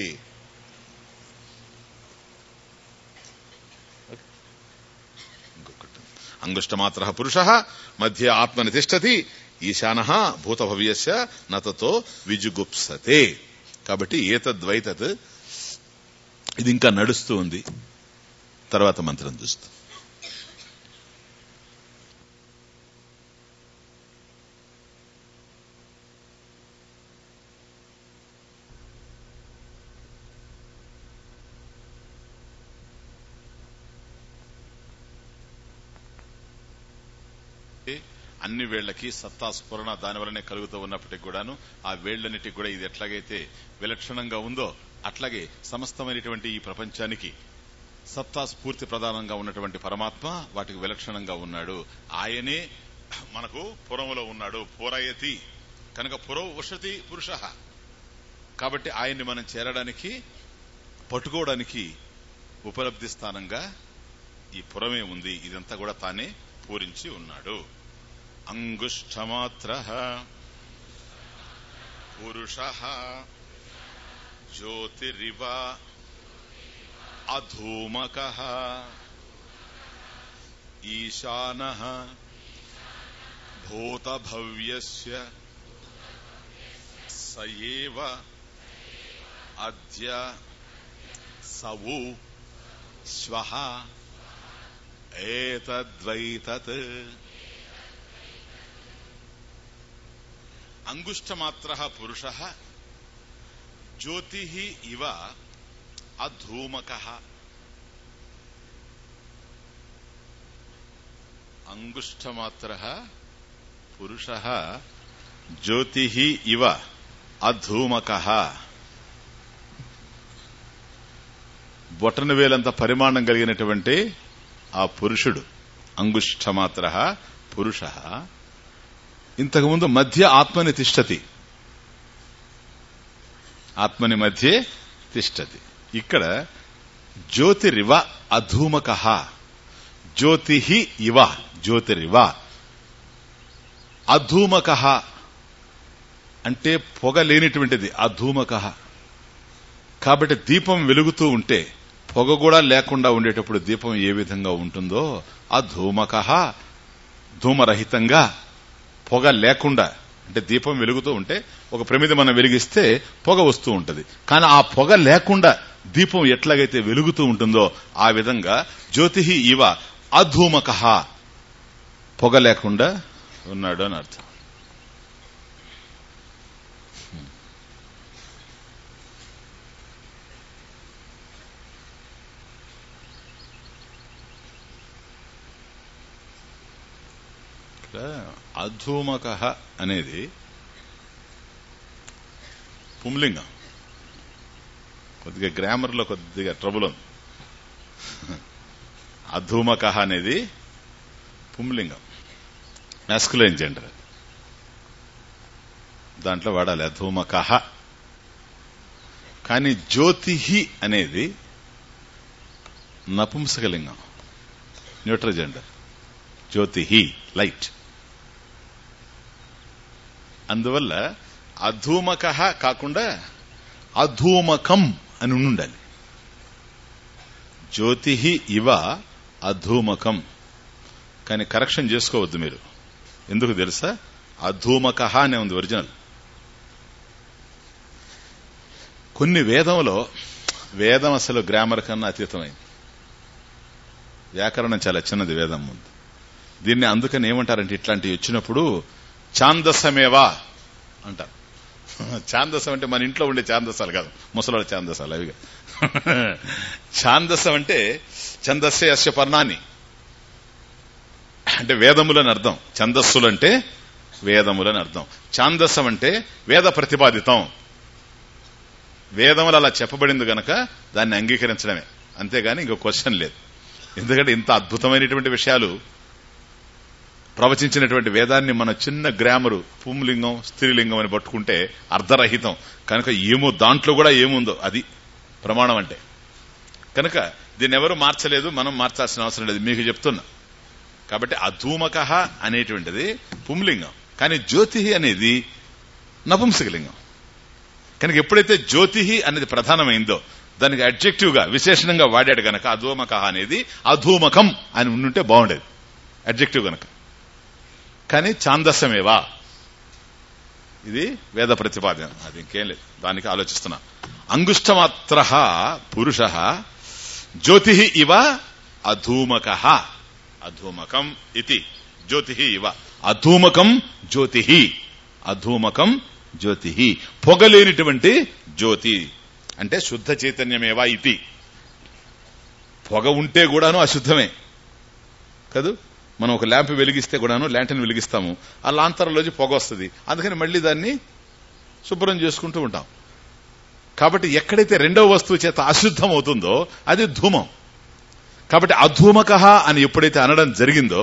ఇంకొకటి అంగుష్టమాత్ర పురుష మధ్య ఆత్మని తిష్టతి ఈశాన భూతభవ్యస్య నతతో విజుగుప్సతే కాబట్టి ఏతద్వైతత్ ఇది ఇంకా నడుస్తూ ఉంది తర్వాత మంత్రం చూస్తాం అన్ని వేళ్లకి సత్తా స్ఫురణ దాని వల్లనే కలుగుతూ ఉన్నప్పటికీ కూడాను ఆ వేళ్లన్నిటికి కూడా ఇది ఎట్లాగైతే విలక్షణంగా ఉందో అట్లాగే సమస్తమైనటువంటి ఈ ప్రపంచానికి సత్తా స్ఫూర్తి ప్రధానంగా ఉన్నటువంటి పరమాత్మ వాటికి విలక్షణంగా ఉన్నాడు ఆయనే మనకు పురములో ఉన్నాడు పురయతి కనుక పురో ఉషతి పురుష కాబట్టి ఆయన్ని మనం చేరడానికి పట్టుకోవడానికి ఉపలబ్ధి స్థానంగా ఈ పురమే ఉంది ఇదంతా కూడా తానే పూరించి ఉన్నాడు అంగుష్టమాత్ర పురుష జ్యోతిరివ అధూమక ఈశాన భూతభవ్యస్య సయేవ అద్య సవు శ్వః ఏతద్వైతత్ అంగుష్టమాత్ర పురుష జ్యోతి ఇవ అధూమక అంగుష్టమాత్ర పురుష జ్యోతి ఇవ అధూమక బొటన వేలంత పరిమాణం కలిగినటువంటి ఆ పురుషుడు అంగుష్టమాత్ర పురుష ఇంతకుముందు మధ్య ఆత్మని తిష్టతి ఆత్మని మధ్యే తిష్టతి ఇక్కడ జ్యోతిరివ అధూమక జ్యోతి ఇవ జ్యోతిరివ అధూమక అంటే పొగ లేనిటువంటిది అధూమక కాబట్టి దీపం వెలుగుతూ ఉంటే పొగ కూడా లేకుండా ఉండేటప్పుడు దీపం ఏ విధంగా ఉంటుందో అధూమక ధూమరహితంగా పొగ లేకుండా అంటే దీపం వెలుగుతూ ఉంటే ఒక ప్రమిద మనం వెలిగిస్తే పొగ వస్తూ ఉంటది కానీ ఆ పొగ లేకుండా దీపం ఎట్లాగైతే వెలుగుతూ ఉంటుందో ఆ విధంగా జ్యోతి ఇవ అధూమక పొగ లేకుండా ఉన్నాడు అని అర్థం అధూమక అనేది పుంలింగం కొద్దిగా గ్రామర్లో కొద్దిగా ట్రబుల్ ఉంది అధూమక అనేది పుంలింగం మాస్కులైన్ జెండర్ దాంట్లో వాడాలి అధూమక కానీ జ్యోతిహి అనేది నపుంసకలింగం న్యూట్రల్ జెండర్ జ్యోతిహి లైట్ అందువల్ల అధూమక కాకుండా అధూమకం అని ఉండాలి జ్యోతి ఇవ అధూమకం కానీ కరెక్షన్ చేసుకోవద్దు మీరు ఎందుకు తెలుసా అధూమక అనే ఉంది ఒరిజినల్ కొన్ని వేదంలో వేదం అసలు గ్రామర్ కన్నా అతీతమైంది వ్యాకరణం చాలా చిన్నది వేదం ముందు దీన్ని అందుకని ఏమంటారంటే ఇట్లాంటివి వచ్చినప్పుడు ఛాందసమేవా అంటారు ఛాందసం అంటే మన ఇంట్లో ఉండే ఛాందసాలు కాదు ముసలాళ్ళ ఛాందసాలు అవిగా ఛాందసం అంటే ఛందస్సే అస్య పర్ణాన్ని అంటే వేదములని అర్థం ఛందస్సులంటే వేదములని అర్థం ఛాందసం అంటే వేద ప్రతిపాదితం వేదములు అలా చెప్పబడింది గనక దాన్ని అంగీకరించడమే అంతేగాని ఇంకో క్వశ్చన్ లేదు ఎందుకంటే ఇంత అద్భుతమైనటువంటి విషయాలు ప్రవచించినటువంటి వేదాన్ని మన చిన్న గ్రామరు పుంలింగం స్త్రీలింగం అని పట్టుకుంటే అర్ధరహితం కనుక ఏమో దాంట్లో కూడా ఏముందో అది ప్రమాణం అంటే కనుక దీన్ని ఎవరు మార్చలేదు మనం మార్చాల్సిన అవసరం లేదు మీకు చెప్తున్నా కాబట్టి అధూమక అనేటువంటిది పుంలింగం కానీ జ్యోతి అనేది నపుంసకలింగం కనుక ఎప్పుడైతే జ్యోతి అనేది ప్రధానమైందో దానికి అడ్జెక్టివ్ గా విశేషణంగా వాడాడు గనక అధూమక అనేది అధూమకం అని ఉండుంటే బాగుండేది అడ్జెక్టివ్ గనక కానీ ఛాందసమేవా ఇది వేద ప్రతిపాదన అది ఇంకేం లేదు దానికి ఆలోచిస్తున్నా అంగుష్టమాత్ర పురుష జ్యోతి ఇవ అధూమక అధూమకం ఇది జ్యోతి ఇవ అధూమకం జ్యోతి అధూమకం జ్యోతి పొగలేనిటువంటి జ్యోతి అంటే శుద్ధ చైతన్యమేవా ఇది పొగ ఉంటే కూడాను అశుద్ధమే కదూ మనం ఒక ల్యాంప్ వెలిగిస్తే కూడాను ల్యాంటన్ వెలిగిస్తాము ఆ లాంతరంలోంచి పొగ వస్తుంది అందుకని మళ్ళీ దాన్ని శుభ్రం చేసుకుంటూ ఉంటాం కాబట్టి ఎక్కడైతే రెండవ వస్తువు చేత అశుద్ధం అవుతుందో అది ధూమం కాబట్టి అధూమక అని ఎప్పుడైతే అనడం జరిగిందో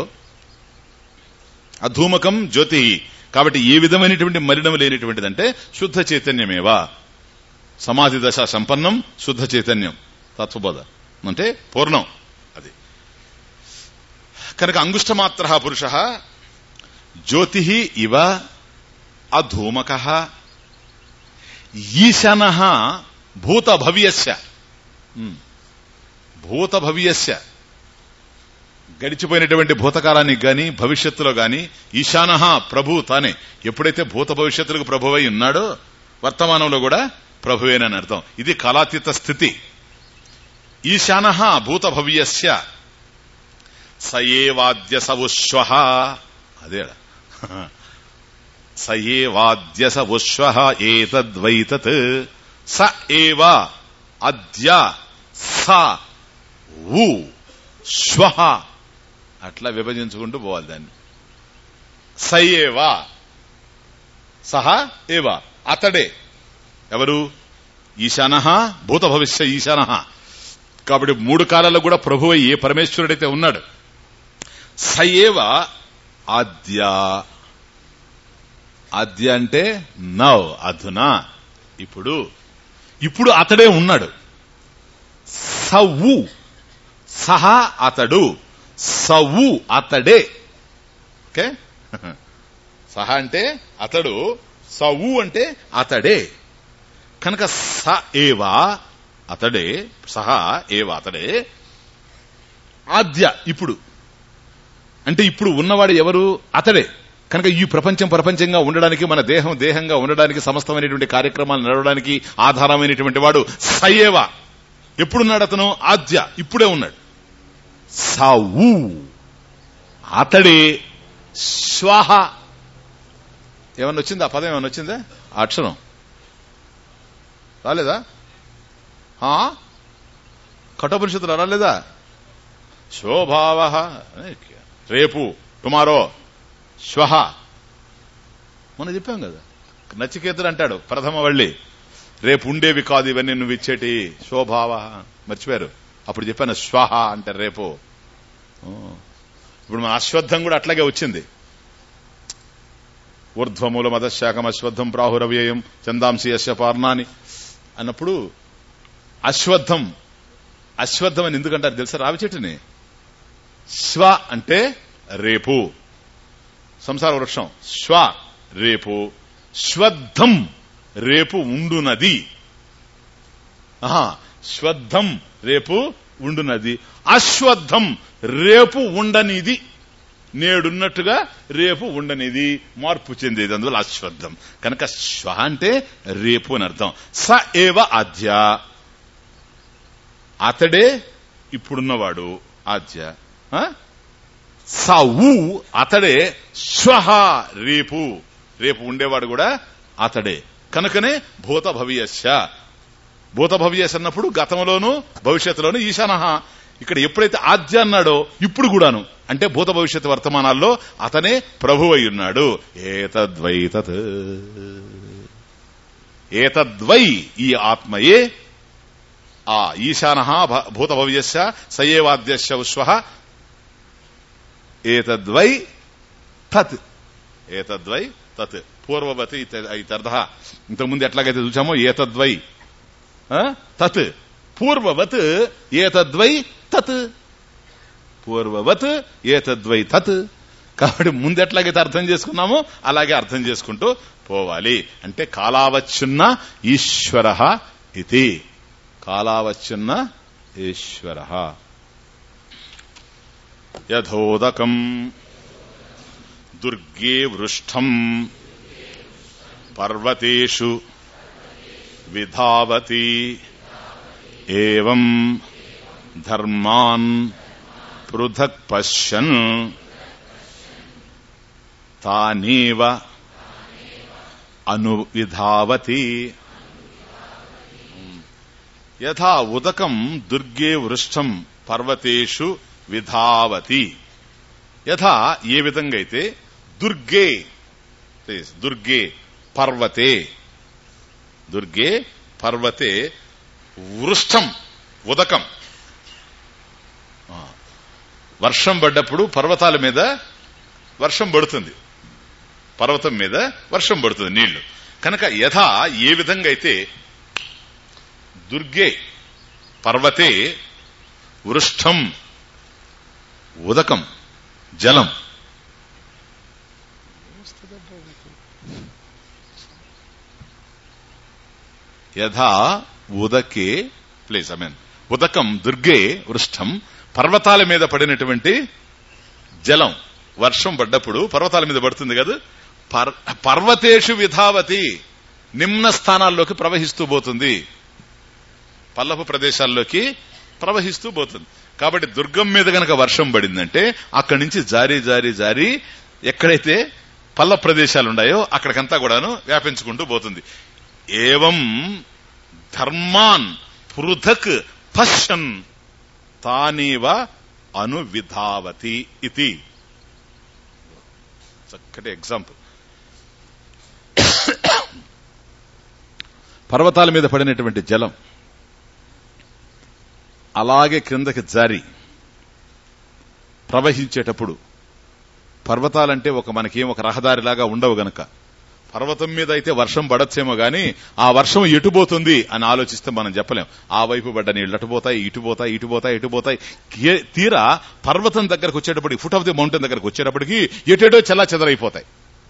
అధూమకం జ్యోతి కాబట్టి ఏ విధమైనటువంటి మలినం లేనిటువంటిదంటే శుద్ధ చైతన్యమేవా సమాధి దశ సంపన్నం శుద్ధ చైతన్యం తత్వబోధ అంటే పూర్ణం అది కనుక అంగుష్టమాత్ర పురుష జ్యోతి ఇవ అధూమక ఈశన భూత భవ్యస్య భూత భవ్యస్య గడిచిపోయినటువంటి భూతకాలానికి గాని భవిష్యత్తులో గాని ఈశాన ప్రభు తానే ఎప్పుడైతే భూత భవిష్యత్తులకు ప్రభువై ఉన్నాడో వర్తమానంలో కూడా ప్రభువేనని అర్థం ఇది కాలాతీత స్థితి ఈశాన భూత భవ్యస్య సయేవాద్య సవుశ్వ అదే సయేవాద్య సవుశ్వ ఏతద్వైతత్ స ఏవ అద్య స ఊ శ్వ అట్లా విభజించుకుంటూ పోవాలి దాన్ని సయేవా సహా ఏవా అతడే ఎవరు ఈశాన భూత భవిష్య ఈశాన కాబట్టి మూడు కాలాల్లో కూడా ప్రభు ఏ పరమేశ్వరుడైతే ఉన్నాడు సయేవ ఆద్య ఆద్య అంటే నవ్ అధునా ఇప్పుడు ఇప్పుడు అతడే ఉన్నాడు సవు సహా అతడు సవు అతడే ఓకే సహా అంటే అతడు సవు అంటే అతడే కనుక స ఏవా అతడే సహా ఏవా అతడే ఆద్య ఇప్పుడు అంటే ఇప్పుడు ఉన్నవాడు ఎవరు అతడే కనుక ఈ ప్రపంచం ప్రపంచంగా ఉండడానికి మన దేహం దేహంగా ఉండడానికి సమస్తమైనటువంటి కార్యక్రమాలు నడవడానికి ఆధారమైనటువంటి వాడు సయేవ ఎప్పుడున్నాడు అతను ఆద్య ఇప్పుడే ఉన్నాడు సవు అతడే శ్వాహ ఏమన్నా వచ్చిందా ఆ పదం ఏమన్నా వచ్చిందా ఆ అక్షరం రాలేదా ఆ? కఠోపనిషత్తులు రాలేదా శోభావ రేపు టుమారో శ్వహ మొన్న చెప్పాం కదా నచికేతుడు అంటాడు ప్రథమ వళ్ళి రేపు ఉండేవి కాదు ఇవన్నీ నువ్వు ఇచ్చేటి శోభావ మర్చిపోయారు అప్పుడు చెప్పాను శ్వహ అంటే రేపు ఓ. ఇప్పుడు మన అశ్వత్థం కూడా అట్లాగే వచ్చింది ఊర్ధ్వమూల మదశాఖం అశ్వత్థం ప్రాహురవ్యయం చందాంసి యశ పార్ణాని అన్నప్పుడు అశ్వత్థం అశ్వత్థం అని ఎందుకంటారు తెలుసా రావి చెట్టుని శ్వ అంటే రేపు సంసార వృక్షం శ్వ రేపు శ్వద్ధం రేపు ఉండునది ఆహా, శ్వద్ధం రేపు ఉండునది అశ్వత్థం రేపు ఉండనిది నేడున్నట్టుగా రేపు ఉండనిది మార్పు చెందేది అందువల్ల అశ్వత్థం కనుక శ్వ అంటే రేపు అని అర్థం స ఏవ ఆద్య అతడే ఇప్పుడున్నవాడు ఆద్య ఆ? సవు అతడే శ్వహ రేపు రేపు ఉండేవాడు కూడా అతడే కనుకనే భూత భవియస్య భూత భవియస్ అన్నప్పుడు గతంలోను భవిష్యత్తులోను ఈశాన ఇక్కడ ఎప్పుడైతే ఆద్య అన్నాడో ఇప్పుడు కూడాను అంటే భూత భవిష్యత్ వర్తమానాల్లో అతనే ప్రభు అయి ఉన్నాడు ఏతద్వైతత్ ఏతద్వై ఈ ఆత్మయే ఆ ఈశాన భూత భవ్యస్య సయేవాద్యస్య ఉష్వ ఏతద్వై తత్ ఏతద్వై తత్ పూర్వవతి ఇతర్థ ఇంతకుముందు ఎట్లాగైతే చూసామో ఏతద్వై ఆ? తత్ పూర్వవత్ ఏతద్వై తత్ పూర్వవత్ ఏతద్వై తత్ కాబట్టి ముందు ఎట్లాగైతే అర్థం చేసుకున్నామో అలాగే అర్థం చేసుకుంటూ పోవాలి అంటే కాలావచ్చున్న ఈశ్వర ఇది కాలావచ్చున్న ఈశ్వర యథోదకం దుర్గే వృష్టం పర్వతేషు విధావతి ఏవం ధర్మాన్ పృథక్ పశ్యన్ తానేవ అనువిధావతి యథా ఉదకం దుర్గే వృష్టం పర్వతేషు విధావతి యథా ఏ విధంగా అయితే దుర్గే దుర్గే పర్వతే దుర్గే పర్వతే వృష్టం ఉదకం ఆ, వర్షం పడ్డప్పుడు పర్వతాల మీద వర్షం పడుతుంది పర్వతం మీద వర్షం పడుతుంది నీళ్లు కనుక యథా ఏ విధంగా అయితే దుర్గే పర్వతే వృష్టం ఉదకం జలం యథా ఉదకే ప్లేస్ ఐ మీన్ ఉదకం దుర్గే వృష్టం పర్వతాల మీద పడినటువంటి జలం వర్షం పడ్డప్పుడు పర్వతాల మీద పడుతుంది కదా పర్- పర్వతేషు విధావతి నిమ్న స్థానాల్లోకి ప్రవహిస్తూ పోతుంది పల్లపు ప్రదేశాల్లోకి ప్రవహిస్తూ పోతుంది కాబట్టి దుర్గం మీద గనక వర్షం పడిందంటే అక్కడి నుంచి జారీ జారీ జారీ ఎక్కడైతే పల్ల ప్రదేశాలు ఉన్నాయో అక్కడికంతా కూడాను వ్యాపించుకుంటూ పోతుంది ఏవం ధర్మాన్ పృథక్ పశ్యన్ తానేవ అనువిధావతి ఇది చక్కటి ఎగ్జాంపుల్ పర్వతాల మీద పడినటువంటి జలం అలాగే క్రిందకి జారి ప్రవహించేటప్పుడు పర్వతాలంటే ఒక మనకేం ఒక రహదారిలాగా ఉండవు గనక పర్వతం మీద అయితే వర్షం పడచ్చేమో గాని ఆ వర్షం ఎటుపోతుంది అని ఆలోచిస్తే మనం చెప్పలేం ఆ వైపు పడ్డ నీళ్ళు అటుపోతాయి ఇటుపోతాయి ఇటుపోతాయి ఇటుపోతాయి కే- తీరా పర్వతం దగ్గరకు వచ్చేటప్పటికి ఫుట్ ఆఫ్ ది మౌంటైన్ దగ్గరకు వచ్చేటప్పటికి ఎటేటో చెల్లా చెదరైపోతాయి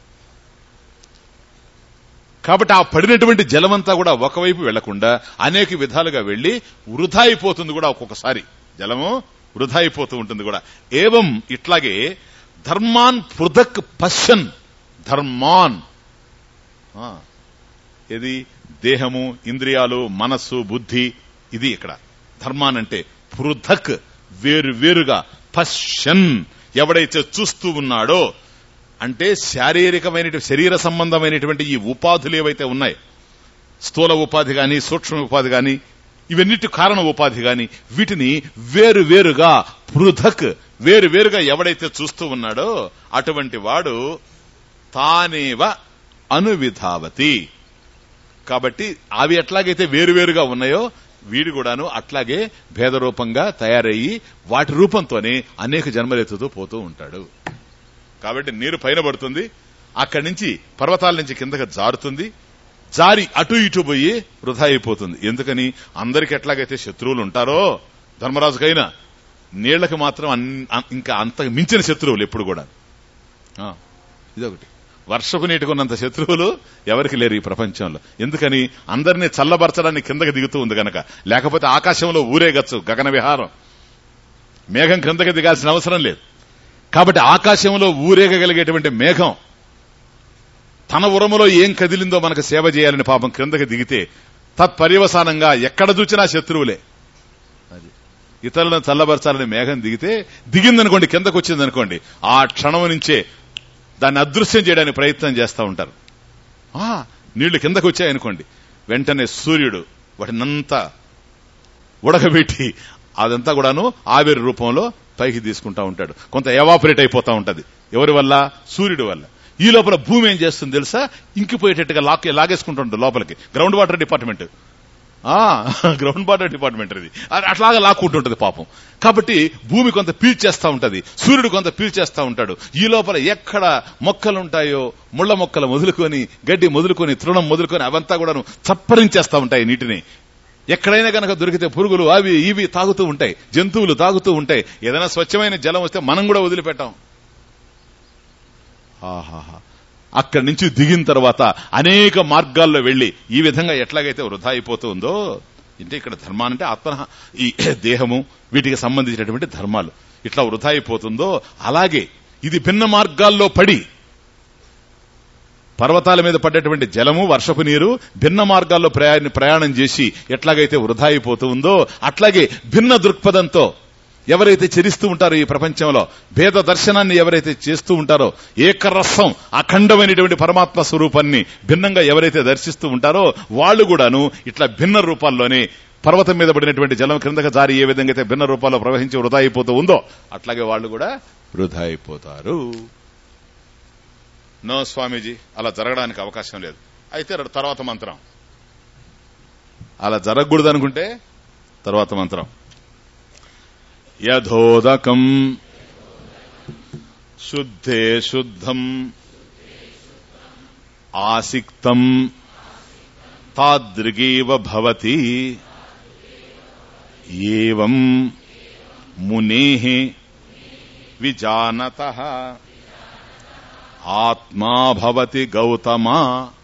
కాబట్టి ఆ పడినటువంటి జలమంతా కూడా ఒకవైపు వెళ్లకుండా అనేక విధాలుగా వెళ్లి వృధా అయిపోతుంది కూడా ఒక్కొక్కసారి జలము వృధా అయిపోతూ ఉంటుంది కూడా ఏవం ఇట్లాగే ధర్మాన్ పృథక్ పశ్యన్ ధర్మాన్ ఆ, ఇది దేహము ఇంద్రియాలు మనస్సు బుద్ధి ఇది ఇక్కడ ధర్మాన్ అంటే పృథక్ వేరు వేరుగా పశ్యన్ ఎవడైతే చూస్తూ ఉన్నాడో అంటే శారీరకమైన శరీర సంబంధమైనటువంటి ఈ ఉపాధులు ఏవైతే ఉన్నాయి స్థూల ఉపాధి గాని సూక్ష్మ ఉపాధి గాని ఇవన్నిటి కారణ ఉపాధి గాని వీటిని వేరు వేరుగా పృథక్ వేరు వేరుగా ఎవడైతే చూస్తూ ఉన్నాడో అటువంటి వాడు తానేవ అనువిధావతి కాబట్టి అవి ఎట్లాగైతే వేరువేరుగా ఉన్నాయో వీడు కూడాను అట్లాగే భేదరూపంగా తయారయ్యి వాటి రూపంతోనే అనేక జన్మలెత్తుతూ పోతూ ఉంటాడు కాబట్టి నీరు పైన పడుతుంది అక్కడి నుంచి పర్వతాల నుంచి కిందకి జారుతుంది జారి అటు ఇటు పోయి వృధా అయిపోతుంది ఎందుకని అందరికి ఎట్లాగైతే శత్రువులు ఉంటారో ధర్మరాజుకైనా నీళ్లకు మాత్రం అన్- అన్- ఇంకా అంత మించిన శత్రువులు ఎప్పుడు కూడా ఆ, ఇదొకటి వర్షపు నీటికి ఉన్నంత శత్రువులు ఎవరికి లేరు ఈ ప్రపంచంలో ఎందుకని అందరినీ చల్లబరచడానికి కిందకి దిగుతూ ఉంది గనక లేకపోతే ఆకాశంలో ఊరేగచ్చు గగన విహారం మేఘం కిందకి దిగాల్సిన అవసరం లేదు కాబట్టి ఆకాశంలో ఊరేగగలిగేటువంటి మేఘం తన ఉరములో ఏం కదిలిందో మనకు సేవ చేయాలని పాపం క్రిందకి దిగితే తత్పర్యవసానంగా ఎక్కడ చూచినా శత్రువులే అది ఇతరులను చల్లబరచాలని మేఘం దిగితే దిగిందనుకోండి కిందకు వచ్చిందనుకోండి ఆ క్షణం నుంచే దాన్ని అదృశ్యం చేయడానికి ప్రయత్నం చేస్తూ ఉంటారు ఆ నీళ్లు కిందకు వచ్చాయనుకోండి వెంటనే సూర్యుడు వాటినంతా ఉడకబెట్టి అదంతా కూడాను ఆవిరి రూపంలో పైకి తీసుకుంటా ఉంటాడు కొంత ఎవాపరేట్ అయిపోతా ఉంటది ఎవరి వల్ల సూర్యుడి వల్ల ఈ లోపల భూమి ఏం చేస్తుంది తెలుసా ఇంకిపోయేటట్టుగా లాక్ లాగేసుకుంటుంటుంది లోపలికి గ్రౌండ్ వాటర్ డిపార్ట్మెంట్ ఆ గ్రౌండ్ వాటర్ డిపార్ట్మెంట్ ఇది అది అట్లాగా లాక్కుంటుంటది పాపం కాబట్టి భూమి కొంత పీల్చేస్తా ఉంటది సూర్యుడు కొంత పీల్చేస్తా ఉంటాడు ఈ లోపల ఎక్కడ మొక్కలు ఉంటాయో ముళ్ళ మొక్కలు మొదలుకొని గడ్డి మొదలుకొని తృణం మొదలుకొని అవంతా కూడాను చప్పరించేస్తా ఉంటాయి నీటిని ఎక్కడైనా కనుక దొరికితే పురుగులు అవి ఇవి తాగుతూ ఉంటాయి జంతువులు తాగుతూ ఉంటాయి ఏదైనా స్వచ్ఛమైన జలం వస్తే మనం కూడా వదిలిపెట్టాం ఆహాహా అక్కడి నుంచి దిగిన తర్వాత అనేక మార్గాల్లో వెళ్లి ఈ విధంగా ఎట్లాగైతే వృధా అయిపోతూ ఉందో అంటే ఇక్కడ ధర్మానంటే ఆత్మ ఈ దేహము వీటికి సంబంధించినటువంటి ధర్మాలు ఇట్లా వృధా అయిపోతుందో అలాగే ఇది భిన్న మార్గాల్లో పడి పర్వతాల మీద పడ్డటువంటి జలము వర్షపు నీరు భిన్న మార్గాల్లో ప్రయాణ ప్రయాణం చేసి ఎట్లాగైతే వృధా అయిపోతూ ఉందో అట్లాగే భిన్న దృక్పథంతో ఎవరైతే చరిస్తూ ఉంటారో ఈ ప్రపంచంలో భేద దర్శనాన్ని ఎవరైతే చేస్తూ ఉంటారో ఏకరసం అఖండమైనటువంటి పరమాత్మ స్వరూపాన్ని భిన్నంగా ఎవరైతే దర్శిస్తూ ఉంటారో వాళ్ళు కూడాను ఇట్లా భిన్న రూపాల్లోనే పర్వతం మీద పడినటువంటి జలం క్రిందకి జారి ఏ విధంగా అయితే భిన్న రూపాల్లో ప్రవహించి వృధా అయిపోతూ ఉందో అట్లాగే వాళ్ళు కూడా వృధా అయిపోతారు నో స్వామీజీ అలా జరగడానికి అవకాశం లేదు అయితే ర- తర్వాత మంత్రం అలా జరగకూడదు అనుకుంటే తర్వాత మంత్రం యథోదకం శుద్ధే శుద్ధం ఆసిక్తం తాదృగేవ భవతి ఏవం మునే విజానత ఆత్మా భవతి గౌతమా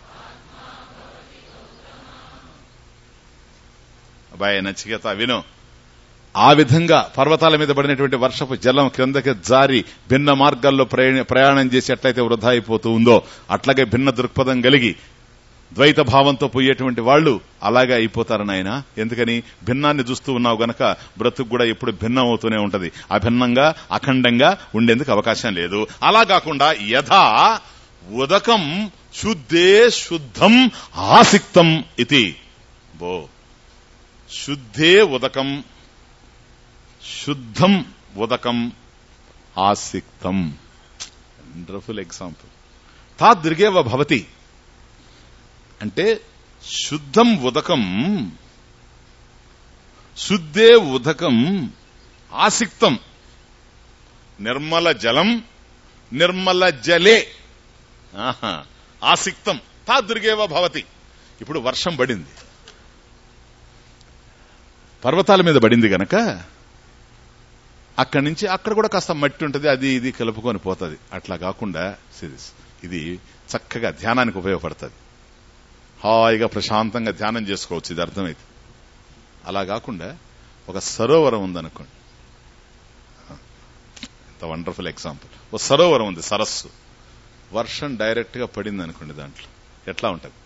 అబ్బాయి నచ్చికేత విను ఆ విధంగా పర్వతాల మీద పడినటువంటి వర్షపు జలం క్రిందకి జారి భిన్న మార్గాల్లో ప్రయాణ- ప్రయాణం చేసి ఎట్లయితే వృధా అయిపోతూ ఉందో అట్లాగే భిన్న దృక్పథం కలిగి ద్వైత భావంతో పోయేటువంటి వాళ్ళు అలాగే అయిపోతారని ఆయన ఎందుకని భిన్నాన్ని చూస్తూ ఉన్నావు గనక బ్రతుకు కూడా ఎప్పుడు భిన్నం అవుతూనే ఉంటది అభిన్నంగా అఖండంగా ఉండేందుకు అవకాశం లేదు అలా కాకుండా యథా ఉదకం శుద్ధే శుద్ధం ఆసిక్తం ఇది బో శుద్ధే ఉదకం శుద్ధం ఉదకం ఆసిక్తం వండర్ఫుల్ ఎగ్జాంపుల్ తాదృగేవ భవతి అంటే శుద్ధం ఉదకం శుద్ధే ఉదకం ఆసిక్తం నిర్మల జలం నిర్మల జలే ఆహా, ఆసిక్తం తాదృగేవ భవతి ఇప్పుడు వర్షం పడింది పర్వతాల మీద పడింది గనక అక్కడి నుంచి అక్కడ కూడా కాస్త మట్టి ఉంటుంది అది ఇది కలుపుకొని పోతుంది అట్లా కాకుండా సిరీస్ ఇది చక్కగా ధ్యానానికి ఉపయోగపడుతుంది హాయిగా ప్రశాంతంగా ధ్యానం చేసుకోవచ్చు ఇది అర్థమైతే అలా కాకుండా ఒక సరోవరం ఉందనుకోండి ఎంత వండర్ఫుల్ ఎగ్జాంపుల్ ఒక సరోవరం ఉంది సరస్సు వర్షం డైరెక్ట్ గా పడింది అనుకోండి దాంట్లో ఎట్లా ఉంటది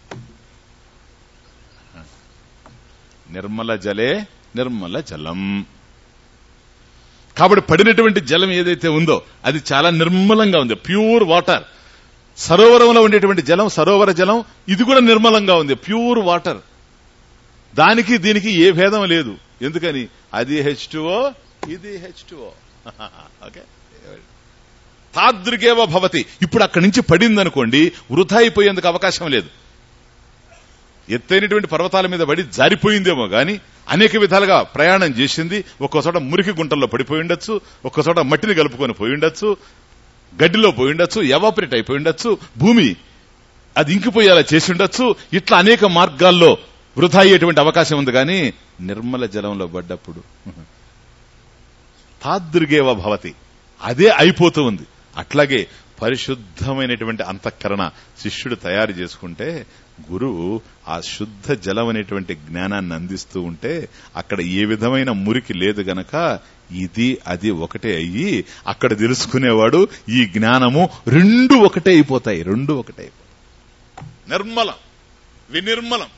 నిర్మల జలే నిర్మల జలం కాబట్టి పడినటువంటి జలం ఏదైతే ఉందో అది చాలా నిర్మలంగా ఉంది ప్యూర్ వాటర్ సరోవరంలో ఉండేటువంటి జలం సరోవర జలం ఇది కూడా నిర్మలంగా ఉంది ప్యూర్ వాటర్ దానికి దీనికి ఏ భేదం లేదు ఎందుకని అది హెచ్ ఇది హెచ్ ఓకే తాదృగేవ భవతి ఇప్పుడు అక్కడి నుంచి పడింది అనుకోండి వృధా అయిపోయేందుకు అవకాశం లేదు ఎత్తైనటువంటి పర్వతాల మీద పడి జారిపోయిందేమో గాని అనేక విధాలుగా ప్రయాణం చేసింది ఒక్కో చోట మురికి గుంటల్లో పడిపోయి ఉండొచ్చు ఒక్కో చోట మట్టిని కలుపుకొని పోయి ఉండొచ్చు గడ్డిలో పోయి ఉండొచ్చు ఎవాపరేట్ అయిపోయి ఉండొచ్చు భూమి అది ఇంకిపోయేలా చేసి ఉండొచ్చు ఇట్లా అనేక మార్గాల్లో వృధా అయ్యేటువంటి అవకాశం ఉంది కానీ నిర్మల జలంలో పడ్డప్పుడు తాదృగేవ భవతి అదే అయిపోతూ ఉంది అట్లాగే పరిశుద్ధమైనటువంటి అంతఃకరణ శిష్యుడు తయారు చేసుకుంటే గురువు ఆ శుద్ధ జలం అనేటువంటి జ్ఞానాన్ని అందిస్తూ ఉంటే అక్కడ ఏ విధమైన మురికి లేదు గనక ఇది అది ఒకటే అయ్యి అక్కడ తెలుసుకునేవాడు ఈ జ్ఞానము రెండు ఒకటే అయిపోతాయి రెండు ఒకటే అయిపోతాయి నిర్మలం వినిర్మలం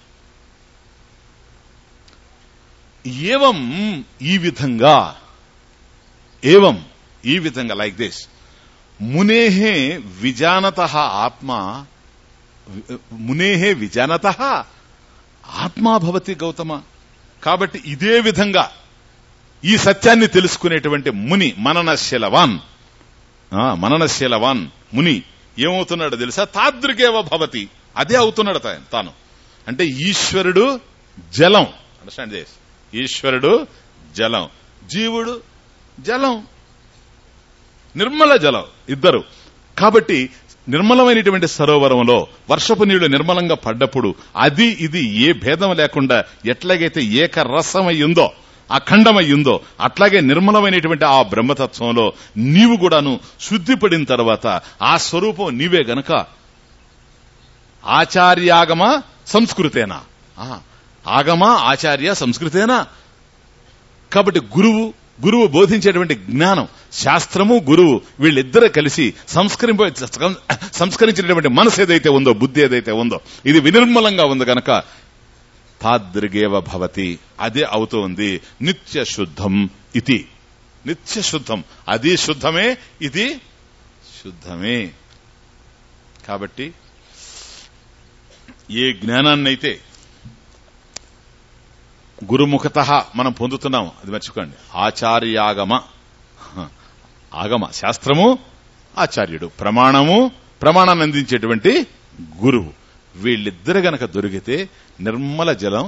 ఏవం ఈ విధంగా ఏవం ఈ విధంగా లైక్ దిస్ మునేహే విజానత ఆత్మ మునేహే విజానత ఆత్మా భవతి గౌతమ కాబట్టి ఇదే విధంగా ఈ సత్యాన్ని తెలుసుకునేటువంటి ముని మననశీలవాన్ ఆ, మననశీలవాన్ ముని ఏమవుతున్నాడు తెలుసా తాదృగేవ భవతి అదే అవుతున్నాడు తా- తాను అంటే ఈశ్వరుడు జలం అండర్స్టాండ్ దిస్ ఈశ్వరుడు జలం జీవుడు జలం నిర్మల జలం ఇద్దరు కాబట్టి నిర్మలమైనటువంటి సరోవరంలో వర్షపు నీళ్లు నిర్మలంగా పడ్డప్పుడు అది ఇది ఏ భేదం లేకుండా ఎట్లాగైతే ఏకరసమై ఉందో అఖండమై ఉందో అట్లాగే నిర్మలమైనటువంటి ఆ బ్రహ్మతత్వంలో నీవు కూడాను శుద్ధిపడిన తర్వాత ఆ స్వరూపం నీవే గనక ఆచార్యాగమ సంస్కృతేనా ఆ, ఆగమ ఆచార్య సంస్కృతేనా కాబట్టి గురువు గురువు బోధించేటువంటి జ్ఞానం శాస్త్రము గురువు వీళ్ళిద్దరూ కలిసి సంస్కరింప సంస్కరించినటువంటి మనసు ఏదైతే ఉందో బుద్ధి ఏదైతే ఉందో ఇది వినిర్మలంగా ఉంది గనక తాదృగేవ భవతి అదే అవుతోంది నిత్య శుద్ధం ఇది నిత్య శుద్ధం అది శుద్ధమే ఇది శుద్ధమే కాబట్టి ఏ జ్ఞానాన్నైతే గురుముఖత మనం పొందుతున్నాం అది మర్చిపోండి ఆచార్యాగమ హ, ఆగమ శాస్త్రము ఆచార్యుడు ప్రమాణము ప్రమాణాన్ని అందించేటువంటి గురువు వీళ్ళిద్దరు గనక దొరికితే నిర్మల జలం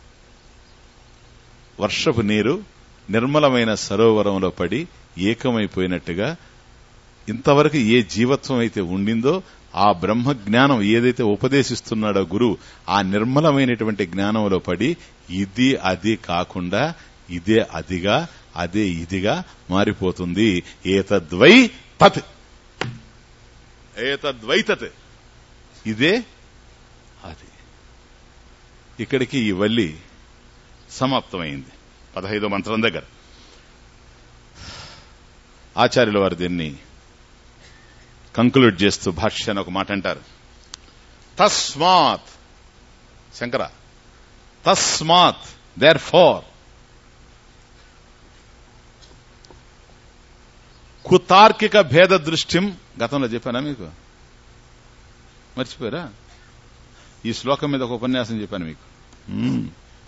వర్షపు నీరు నిర్మలమైన సరోవరంలో పడి ఏకమైపోయినట్టుగా ఇంతవరకు ఏ జీవత్వం అయితే ఉండిందో ఆ బ్రహ్మ జ్ఞానం ఏదైతే ఉపదేశిస్తున్నాడో గురువు ఆ నిర్మలమైనటువంటి జ్ఞానంలో పడి ఇది అది కాకుండా ఇదే అదిగా అదే ఇదిగా మారిపోతుంది ఏతద్వై తత్ ఏతద్వై తత్ ఇదే అది ఇక్కడికి ఈ వల్లి సమాప్తమైంది పదహైదో మంత్రం దగ్గర ఆచార్యుల వారు దీన్ని కంక్లూడ్ చేస్తూ భాష్యాన్ని ఒక మాట అంటారు తస్మాత్ శంకర తస్మాత్ దేర్ ఫోర్ కుతార్కిక భేద దృష్టిం గతంలో చెప్పానా మీకు మర్చిపోయారా ఈ శ్లోకం మీద ఒక ఉపన్యాసం చెప్పాను మీకు మ్మ్.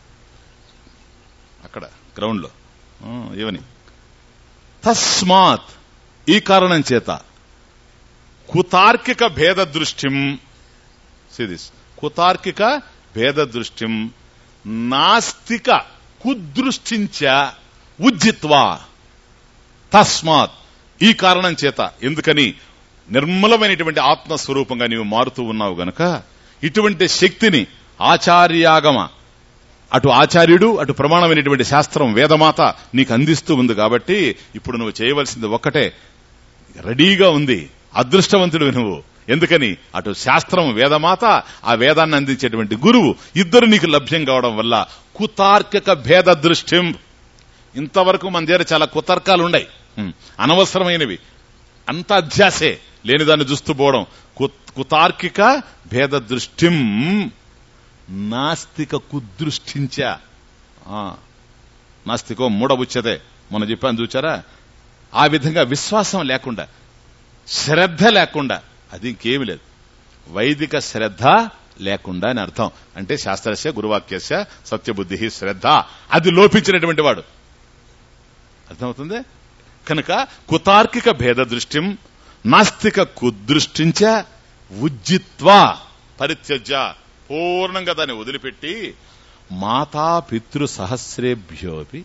అక్కడ గ్రౌండ్ లో ఆ, ఏమని తస్మాత్ ఈ కారణం చేత కుతార్కిక భేద దృష్టిం సిదిస్ కుతార్కిక భేద దృష్టిం నాస్తిక కుదృష్టించ ఉజ్జిత్వా తస్మాత్ ఈ కారణం చేత ఎందుకని నిర్మలమైనటువంటి ఆత్మస్వరూపంగా నీవు మారుతూ ఉన్నావు గనక ఇటువంటి శక్తిని ఆచార్యాగమ అటు ఆచార్యుడు అటు ప్రమాణమైనటువంటి శాస్త్రం వేదమాత నీకు అందిస్తూ ఉంది కాబట్టి ఇప్పుడు నువ్వు చేయవలసింది ఒక్కటే రెడీగా ఉంది అదృష్టవంతుడు నువ్వు ఎందుకని అటు శాస్త్రం వేదమాత ఆ వేదాన్ని అందించేటువంటి గురువు ఇద్దరు నీకు లభ్యం కావడం వల్ల కుతార్కిక భేద దృష్టిం ఇంతవరకు మన దగ్గర చాలా కుతర్కాలు ఉన్నాయి హ్మ్. అనవసరమైనవి అంత అధ్యాసే లేని దాన్ని చూస్తూ పోవడం కు- కుతార్కిక భేద దృష్టిం నాస్తిక కుదృష్టించ ఆ, నాస్తికో మూడబుచ్చతే మొన్న చెప్పాను చూచారా ఆ విధంగా విశ్వాసం లేకుండా శ్రద్ధ లేకుండా అది ఇంకేమి లేదు వైదిక శ్రద్ధ లేకుండా అని అర్థం అంటే శాస్త్రస్య గురువాక్యస్య సత్యబుద్ధి శ్రద్ధ అది లోపించినటువంటి వాడు అర్థమవుతుంది కనుక కుతార్కిక భేద దృష్టిం నాస్తిక కుదృష్టించ ఉజ్జిత్వా పరిత్యజ్య పూర్ణంగా దాన్ని వదిలిపెట్టి మాతా పితృ సహస్రేభ్యోపి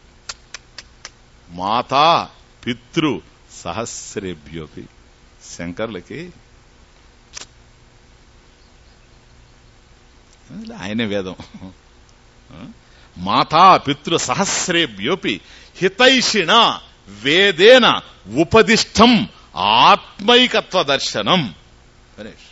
మాతా పితృ సహస్రేభ్యోపి శంకర్లకి ఆయనే వేదం మాతా పితృ సహస్రేభ్యోపి హితైషిణ వేదేన ఉపదిష్టం ఆత్మైకత్వ దర్శనం గణేష్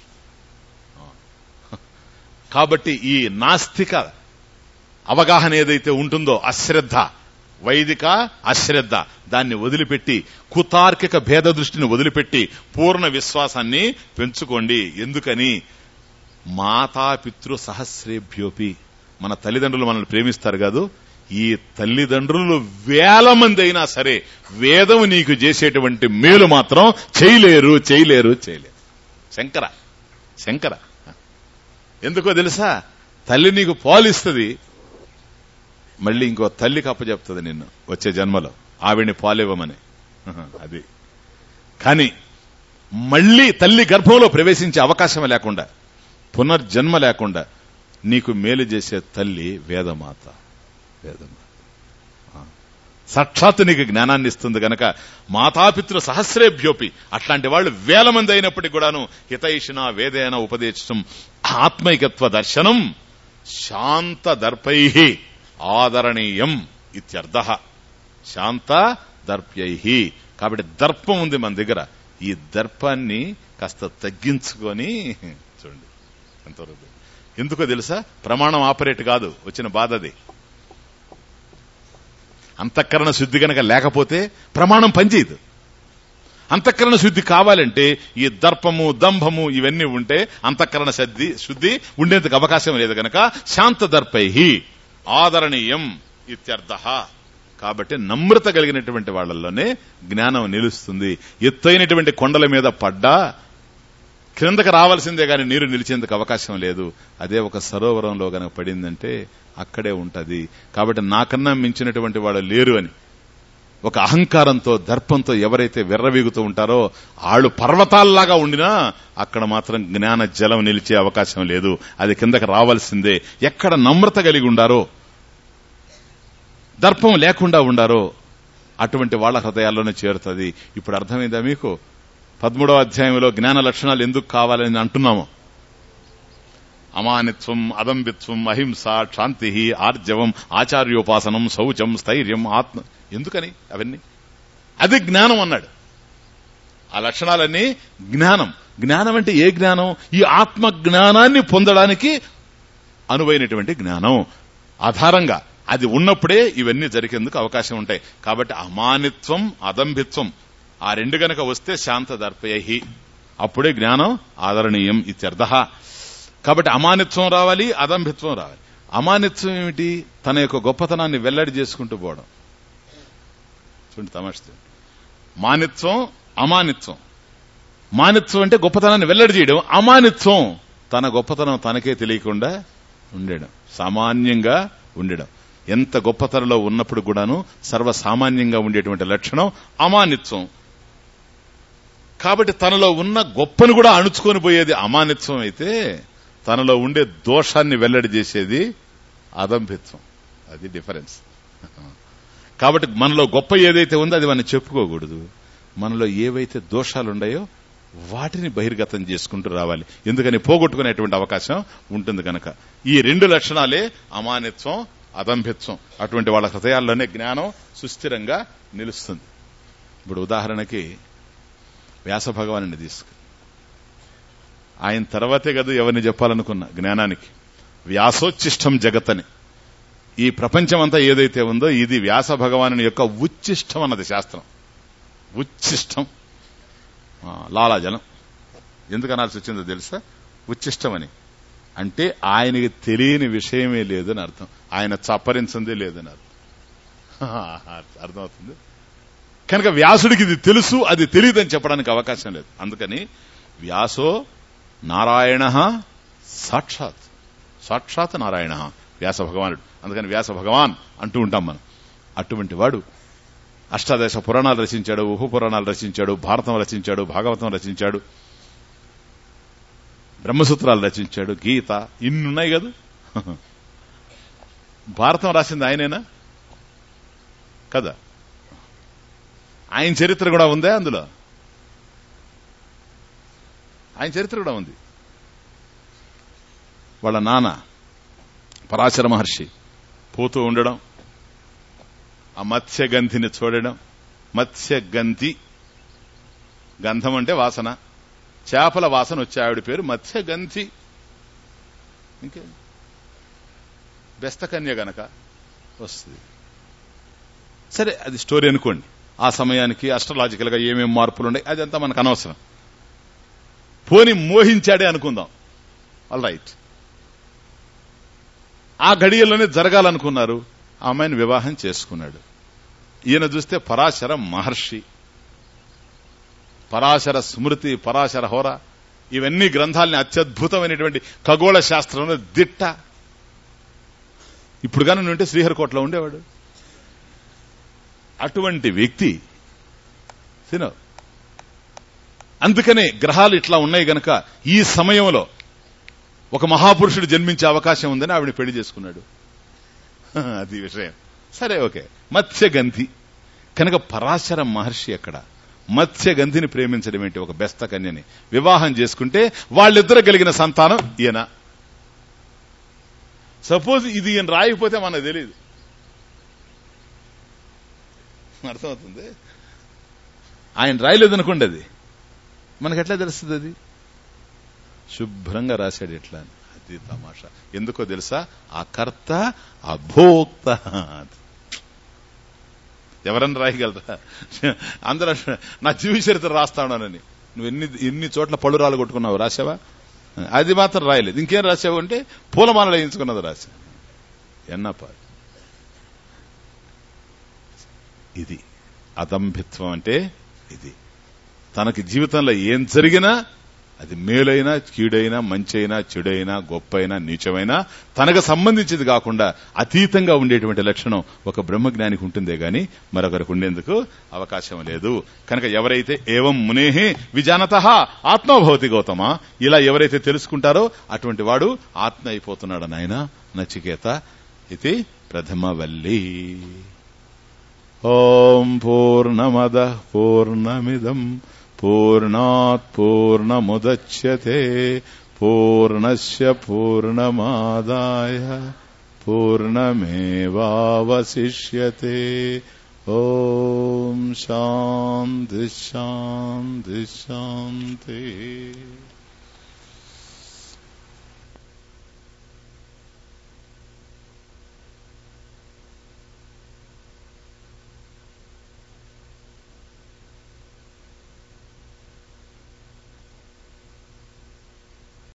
కాబట్టి ఈ నాస్తిక అవగాహన ఏదైతే ఉంటుందో అశ్రద్ధ వైదిక అశ్రద్ధ దాన్ని వదిలిపెట్టి కుతార్కిక భేద దృష్టిని వదిలిపెట్టి పూర్ణ విశ్వాసాన్ని పెంచుకోండి ఎందుకని మాతాపితృ సహస్రేభ్యోపి మన తల్లిదండ్రులు మనల్ని ప్రేమిస్తారు కాదు ఈ తల్లిదండ్రులు వేల మంది అయినా సరే వేదం నీకు చేసేటువంటి మేలు మాత్రం చేయలేరు చేయలేరు చేయలేరు శంకర శంకర ఎందుకో తెలుసా తల్లి నీకు పాలిస్తుంది మళ్ళీ ఇంకో తల్లికి అప్పచెప్తుంది నిన్ను వచ్చే జన్మలో ఆవిడ్ని పాలివ్వమని అది కానీ మళ్ళీ తల్లి గర్భంలో ప్రవేశించే అవకాశం లేకుండా పునర్జన్మ లేకుండా నీకు మేలు చేసే తల్లి వేదమాత వేదమాత ఆ. సాక్షాత్తు నీకు జ్ఞానాన్ని ఇస్తుంది గనక మాతాపితృ సహస్రేభ్యోపి అట్లాంటి వాళ్ళు వేల మంది అయినప్పటికీ కూడాను హితైషిన వేదేన ఉపదేశం ఆత్మైకత్వ దర్శనం శాంత దర్పై ఆదరణీయం ఇత్యర్థ శాంత దర్ప్యై కాబట్టి దర్పం ఉంది మన దగ్గర ఈ దర్పాన్ని కాస్త తగ్గించుకొని చూడండి ఎంతవరకు ఎందుకో తెలుసా ప్రమాణం ఆపరేట్ కాదు వచ్చిన బాధ అది అంతఃకరణ శుద్ధి గనక లేకపోతే ప్రమాణం పనిచేయదు అంతఃకరణ శుద్ధి కావాలంటే ఈ దర్పము దంభము ఇవన్నీ ఉంటే అంతఃకరణ శుద్ధి శుద్ధి ఉండేందుకు అవకాశం లేదు గనక శాంత దర్పై ఆదరణీయం ఇత్యర్థ కాబట్టి నమ్రత కలిగినటువంటి వాళ్ళల్లోనే జ్ఞానం నిలుస్తుంది ఎత్తైనటువంటి కొండల మీద పడ్డా క్రిందకు రావాల్సిందే గాని నీరు నిలిచేందుకు అవకాశం లేదు అదే ఒక సరోవరంలో గనక పడిందంటే అక్కడే ఉంటది కాబట్టి నాకన్నా మించినటువంటి వాళ్ళు లేరు అని ఒక అహంకారంతో దర్పంతో ఎవరైతే విర్రవీగుతూ ఉంటారో ఆళ్ళు పర్వతాల్లాగా ఉండినా అక్కడ మాత్రం జ్ఞాన జలం నిలిచే అవకాశం లేదు అది కిందకి రావాల్సిందే ఎక్కడ నమ్రత కలిగి ఉండారో దర్పం లేకుండా ఉండారో అటువంటి వాళ్ళ హృదయాల్లోనే చేరుతుంది ఇప్పుడు అర్థమైందా మీకు పదమూడవ అధ్యాయంలో జ్ఞాన లక్షణాలు ఎందుకు కావాలని అంటున్నాము అమానిత్వం అదంబిత్వం అహింస శాంతి ఆర్జవం ఆచార్యోపాసనం శౌచం స్థైర్యం ఆత్మ ఎందుకని అవన్నీ అది జ్ఞానం అన్నాడు ఆ లక్షణాలన్నీ జ్ఞానం జ్ఞానం అంటే ఏ జ్ఞానం ఈ ఆత్మ జ్ఞానాన్ని పొందడానికి అనువైనటువంటి జ్ఞానం ఆధారంగా అది ఉన్నప్పుడే ఇవన్నీ జరిగేందుకు అవకాశం ఉంటాయి కాబట్టి అమానిత్వం అదంభిత్వం ఆ రెండు గనక వస్తే శాంత దర్పయహి అప్పుడే జ్ఞానం ఆదరణీయం ఇత్యర్థ కాబట్టి అమానిత్వం రావాలి అదంభిత్వం రావాలి అమానిత్వం ఏమిటి తన యొక్క గొప్పతనాన్ని వెల్లడి చేసుకుంటూ పోవడం చూడండి తమాష మానిత్వం అమానిత్వం మానిత్వం అంటే గొప్పతనాన్ని వెల్లడి చేయడం అమానిత్వం తన గొప్పతనం తనకే తెలియకుండా ఉండడం సామాన్యంగా ఉండడం ఎంత గొప్పతనంలో ఉన్నప్పుడు కూడాను సర్వసామాన్యంగా ఉండేటువంటి లక్షణం అమానిత్వం కాబట్టి తనలో ఉన్న గొప్పను కూడా అణుచుకొని పోయేది అమానిత్వం అయితే తనలో ఉండే దోషాన్ని వెల్లడి చేసేది అదంభిత్వం అది డిఫరెన్స్ కాబట్టి మనలో గొప్ప ఏదైతే ఉందో అది మనం చెప్పుకోకూడదు మనలో ఏవైతే దోషాలు ఉన్నాయో వాటిని బహిర్గతం చేసుకుంటూ రావాలి ఎందుకని పోగొట్టుకునేటువంటి అవకాశం ఉంటుంది కనుక ఈ రెండు లక్షణాలే అమానిత్వం అదంభిత్వం అటువంటి వాళ్ళ హృదయాల్లోనే జ్ఞానం సుస్థిరంగా నిలుస్తుంది ఇప్పుడు ఉదాహరణకి వ్యాస భగవాను తీసుకు ఆయన తర్వాతే కదా ఎవరిని చెప్పాలనుకున్నా జ్ఞానానికి వ్యాసోచ్చిష్టం జగత్ అని ఈ ప్రపంచం అంతా ఏదైతే ఉందో ఇది వ్యాస భగవాను యొక్క ఉచ్చిష్టం అన్నది శాస్త్రం ఉచ్చిష్టం ఆ, లాలాజలం ఎందుకు అనాల్సి వచ్చిందో తెలుసా ఉచ్చిష్టమని అంటే ఆయనకి తెలియని విషయమే లేదని అర్థం ఆయన చప్పరించిందే లేదని అర్థం అర్థమవుతుంది కనుక వ్యాసుడికి ఇది తెలుసు అది తెలియదని చెప్పడానికి అవకాశం లేదు అందుకని వ్యాసో నారాయణ సాక్షాత్ సాక్షాత్ నారాయణ వ్యాస భగవానుడు అందుకని వ్యాస భగవాన్ అంటూ ఉంటాం మనం అటువంటి వాడు అష్టాదశ పురాణాలు రచించాడు ఉప పురాణాలు రచించాడు భారతం రచించాడు భాగవతం రచించాడు బ్రహ్మసూత్రాలు రచించాడు గీత ఇన్నున్నాయి కదా భారతం రాసింది ఆయనేనా కదా ఆయన చరిత్ర కూడా ఉందే అందులో ఆయన చరిత్ర కూడా ఉంది వాళ్ళ నాన్న పరాశర మహర్షి పోతూ ఉండడం ఆ మత్స్యగంధిని చూడడం మత్స్యగంధి గంధం అంటే వాసన చేపల వాసన వచ్చే ఆవిడ పేరు మత్స్యగంధి ఇంకే బెస్తకన్య గనక వస్తుంది సరే అది స్టోరీ అనుకోండి ఆ సమయానికి అస్ట్రలాజికల్ గా ఏమేం మార్పులు ఉన్నాయి అదంతా మనకు అనవసరం పోని మోహించాడే అనుకుందాం ఆల్ రైట్ ఆ గడియల్లోనే జరగాలనుకున్నారు ఆ అమ్మాయిని వివాహం చేసుకున్నాడు ఈయన చూస్తే పరాశర మహర్షి పరాశర స్మృతి పరాశర హోర ఇవన్నీ గ్రంథాలని అత్యద్భుతమైనటువంటి ఖగోళ శాస్త్రంలో దిట్ట ఇప్పుడు కానీ ఉంటే శ్రీహరికోటలో ఉండేవాడు అటువంటి వ్యక్తి తినో అందుకనే గ్రహాలు ఇట్లా ఉన్నాయి గనక ఈ సమయంలో ఒక మహాపురుషుడు జన్మించే అవకాశం ఉందని ఆవిడ పెళ్లి చేసుకున్నాడు అది విషయం సరే ఓకే మత్స్యగంధి కనుక పరాశర మహర్షి ఎక్కడ మత్స్యగంధిని ప్రేమించడం ఏంటి ఒక బెస్త కన్యని వివాహం చేసుకుంటే వాళ్ళిద్దరు కలిగిన సంతానం ఈయన సపోజ్ ఇది ఈయన రాయకపోతే మనకు తెలియదు అర్థమవుతుంది ఆయన రాయలేదనుకోండి అది మనకు ఎట్లా తెలుస్తుంది అది శుభ్రంగా రాశాడు ఎట్లా అని అది తమాషా ఎందుకో తెలుసా ఆ కర్త ఆ భోక్త ఎవరన్నా రాయగలరా అందరూ నా జీవి చరిత్ర రాస్తానని నువ్వు ఎన్ని ఎన్ని చోట్ల పళ్ళు రాళ్ళు కొట్టుకున్నావు రాసావా అది మాత్రం రాయలేదు ఇంకేం రాసావు అంటే పూలమాలలు వేయించుకున్నది రాసా ఎన్నపా ఇది అదంభిత్వం అంటే ఇది తనకి జీవితంలో ఏం జరిగినా అది మేలైనా కీడైనా మంచైనా చెడైనా గొప్పైనా నీచమైనా తనకు సంబంధించింది కాకుండా అతీతంగా ఉండేటువంటి లక్షణం ఒక బ్రహ్మజ్ఞానికి ఉంటుందే గాని మరొకరికి ఉండేందుకు అవకాశం లేదు కనుక ఎవరైతే ఏవం మునేహే విజానత ఆత్మభవతి గౌతమ ఇలా ఎవరైతే తెలుసుకుంటారో అటువంటి వాడు ఆత్మ అయిపోతున్నాడు నాయన నచికేత ఇది ప్రథమ వల్లి ఓం పూర్ణమద పూర్ణమిదం పూర్ణాత్ పూర్ణముద్యతే పూర్ణస్య పూర్ణమాదాయ పూర్ణమేవావశిష్యతే ఓం శాంతి శాంతి శాంతి